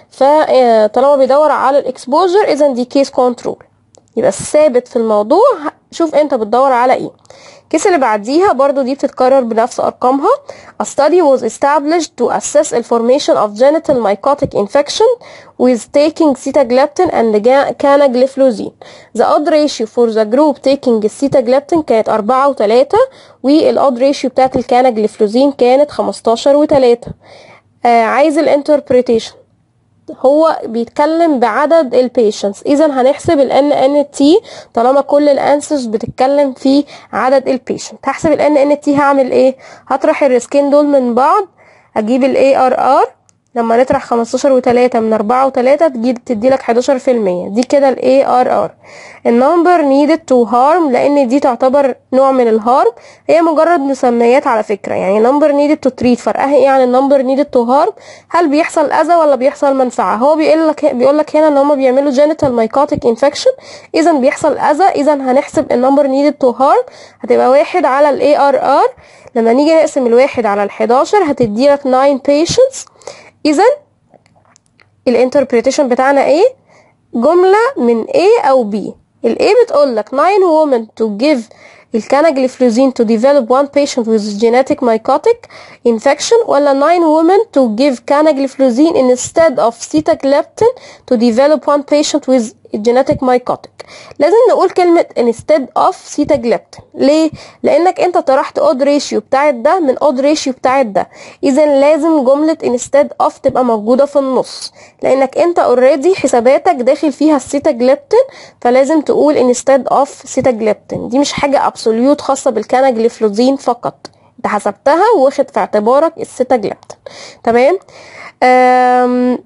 فطالما بيدور على الاكسبوجر اذا دي كيس كنترول يبقى الثابت في الموضوع شوف انت بتدور على ايه الكيس اللي بعديها برضو دي بتتكرر بنفس ارقامها A study was established to assess the formation of genital mycotic infection with taking sitagliptin and canagliflozin. The odd ratio for the group taking sitagliptin كانت أربعة وتلاتة والodd ratio بتاعت الكاناجليفلوزين كانت خمستاشر وتلاتة آه عايز الانتربريتيشن هو بيتكلم بعدد البيشنتس اذا هنحسب ال ان ان تي طالما كل الانسرز بتتكلم في عدد البيشنت هحسب ال ان ان تي هعمل ايه هطرح الريسكين دول من بعض اجيب الاي ار ار لما نطرح 15 و3 من 4 و3 تجيب تدي لك 11% دي كده الاي ار ار النمبر needed to harm لان دي تعتبر نوع من الهارم هي مجرد مسميات على فكرة يعني number needed to treat فرقها ايه عن النمبر needed to harm هل بيحصل اذى ولا بيحصل منفعة هو بيقول لك بيقول لك هنا ان هم بيعملوا genital mycotic infection اذا بيحصل اذى اذا هنحسب النمبر needed to harm هتبقى واحد على الاي ار ار لما نيجي نقسم الواحد على ال11 هتدي لك 9 patients اذا الانتربريتيشن بتاعنا ايه جملة من A او B ال A بتقول لك 9 women to give الكاناجليفلوزين to develop one patient with genetic mycotic infection ولا 9 women to give canagliflozin instead of sitagliptin to develop one patient with genetic mycotic لازم نقول كلمة instead of sitagliptin ليه؟ لأنك أنت طرحت odd ratio بتاعت ده من odd ratio بتاعت ده إذا لازم جملة instead of تبقى موجودة في النص لأنك أنت already حساباتك داخل فيها السيتاجليبتين فلازم تقول instead of sitagliptin دي مش حاجة absolute خاصة بالكاناجليفلوزين فقط انت حسبتها واخد في اعتبارك السيتاجليبتين تمام أم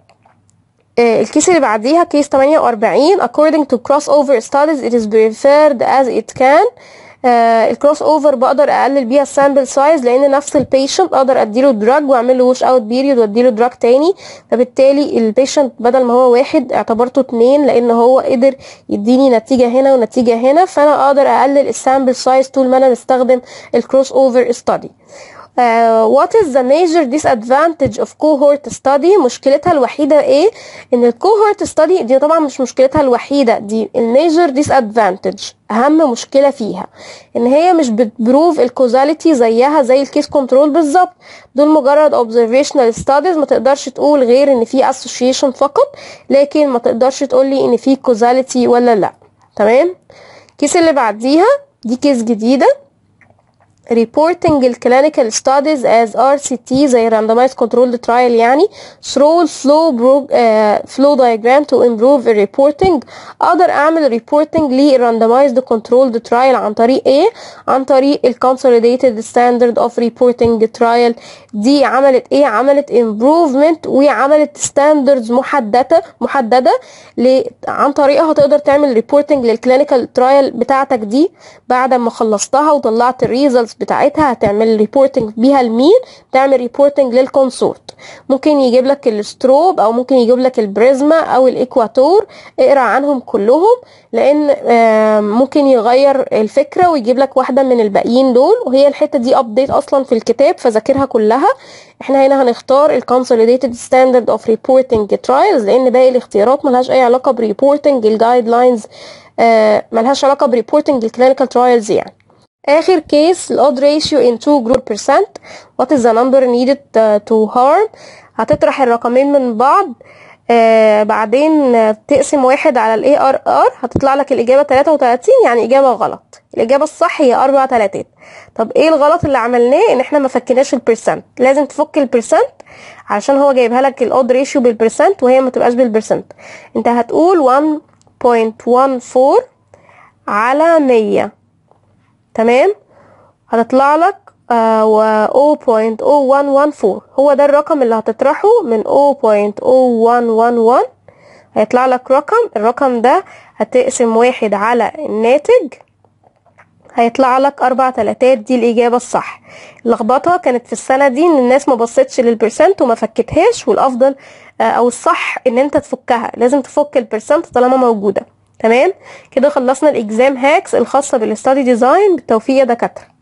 الكيس اللي بعديها كيس 48 according to crossover studies it is preferred as it can الكروس اوفر بقدر اقلل بيها السامبل سايز لان نفس البيشنت اقدر اديله دراج واعمل له وش اوت بيريود واديله دراج تاني فبالتالي البيشنت بدل ما هو واحد اعتبرته اتنين لان هو قدر يديني نتيجه هنا ونتيجه هنا فانا اقدر اقلل السامبل سايز طول ما انا بستخدم الكروس اوفر ستادي Uh, what is the major disadvantage of cohort study مشكلتها الوحيدة ايه ان الكوهورت study دي طبعا مش مشكلتها الوحيدة دي الميجر disadvantage اهم مشكلة فيها ان هي مش بتبروف الكوزاليتي زيها زي الكيس كنترول بالظبط دول مجرد observational studies ما تقدرش تقول غير ان في association فقط لكن ما تقدرش تقولي ان في كوزاليتي ولا لا تمام الكيس اللي بعديها دي كيس جديده reporting الكلينيكال studies as RCT زي randomized controlled trial يعني through flow bro, uh, flow diagram to improve the reporting اقدر اعمل reporting ل randomized controlled trial عن طريق ايه عن طريق ال consolidated standard of reporting trial دي عملت ايه عملت improvement وعملت standards محددة محددة ل... عن طريقها تقدر تعمل reporting للكلينيكال trial بتاعتك دي بعد ما خلصتها وطلعت الريزلتس بتاعتها هتعمل ريبورتنج بيها لمين تعمل ريبورتنج للكونسورت ممكن يجيب لك الستروب او ممكن يجيب لك البريزما او الاكواتور اقرا عنهم كلهم لان ممكن يغير الفكره ويجيب لك واحده من الباقيين دول وهي الحته دي ابديت اصلا في الكتاب فذاكرها كلها احنا هنا هنختار الكونسوليديتد ستاندرد اوف ريبورتنج ترايلز لان باقي الاختيارات ملهاش اي علاقه بريبورتنج الجايد لاينز آه ملهاش علاقة بريبورتنج الكلينيكال ترايلز يعني آخر كيس الأود ريشيو in 2 group percent what is the number needed uh, to harm هتطرح الرقمين من بعض آه بعدين آه، تقسم واحد على ال ARR هتطلع لك الإجابة 33 يعني إجابة غلط الإجابة الصح هي أربع تلاتات طب إيه الغلط اللي عملناه إن إحنا ما فكناش البرسنت لازم تفك البرسنت علشان هو جايبها لك الأود ريشيو بالبرسنت وهي ما تبقاش بالبرسنت أنت هتقول 1.14 على 100 تمام هتطلع لك آه و 0.0114 هو ده الرقم اللي هتطرحه من 0.0111 هيطلع لك رقم الرقم ده هتقسم واحد على الناتج هيطلع لك أربع تلاتات دي الإجابة الصح اللخبطة كانت في السنة دي إن الناس ما بصتش للبرسنت وما فكتهاش والأفضل آه، أو الصح إن أنت تفكها لازم تفك البرسنت طالما موجودة تمام كده خلصنا الإكزام هاكس الخاصة بالستادي ديزاين بالتوفيق يا دكاترة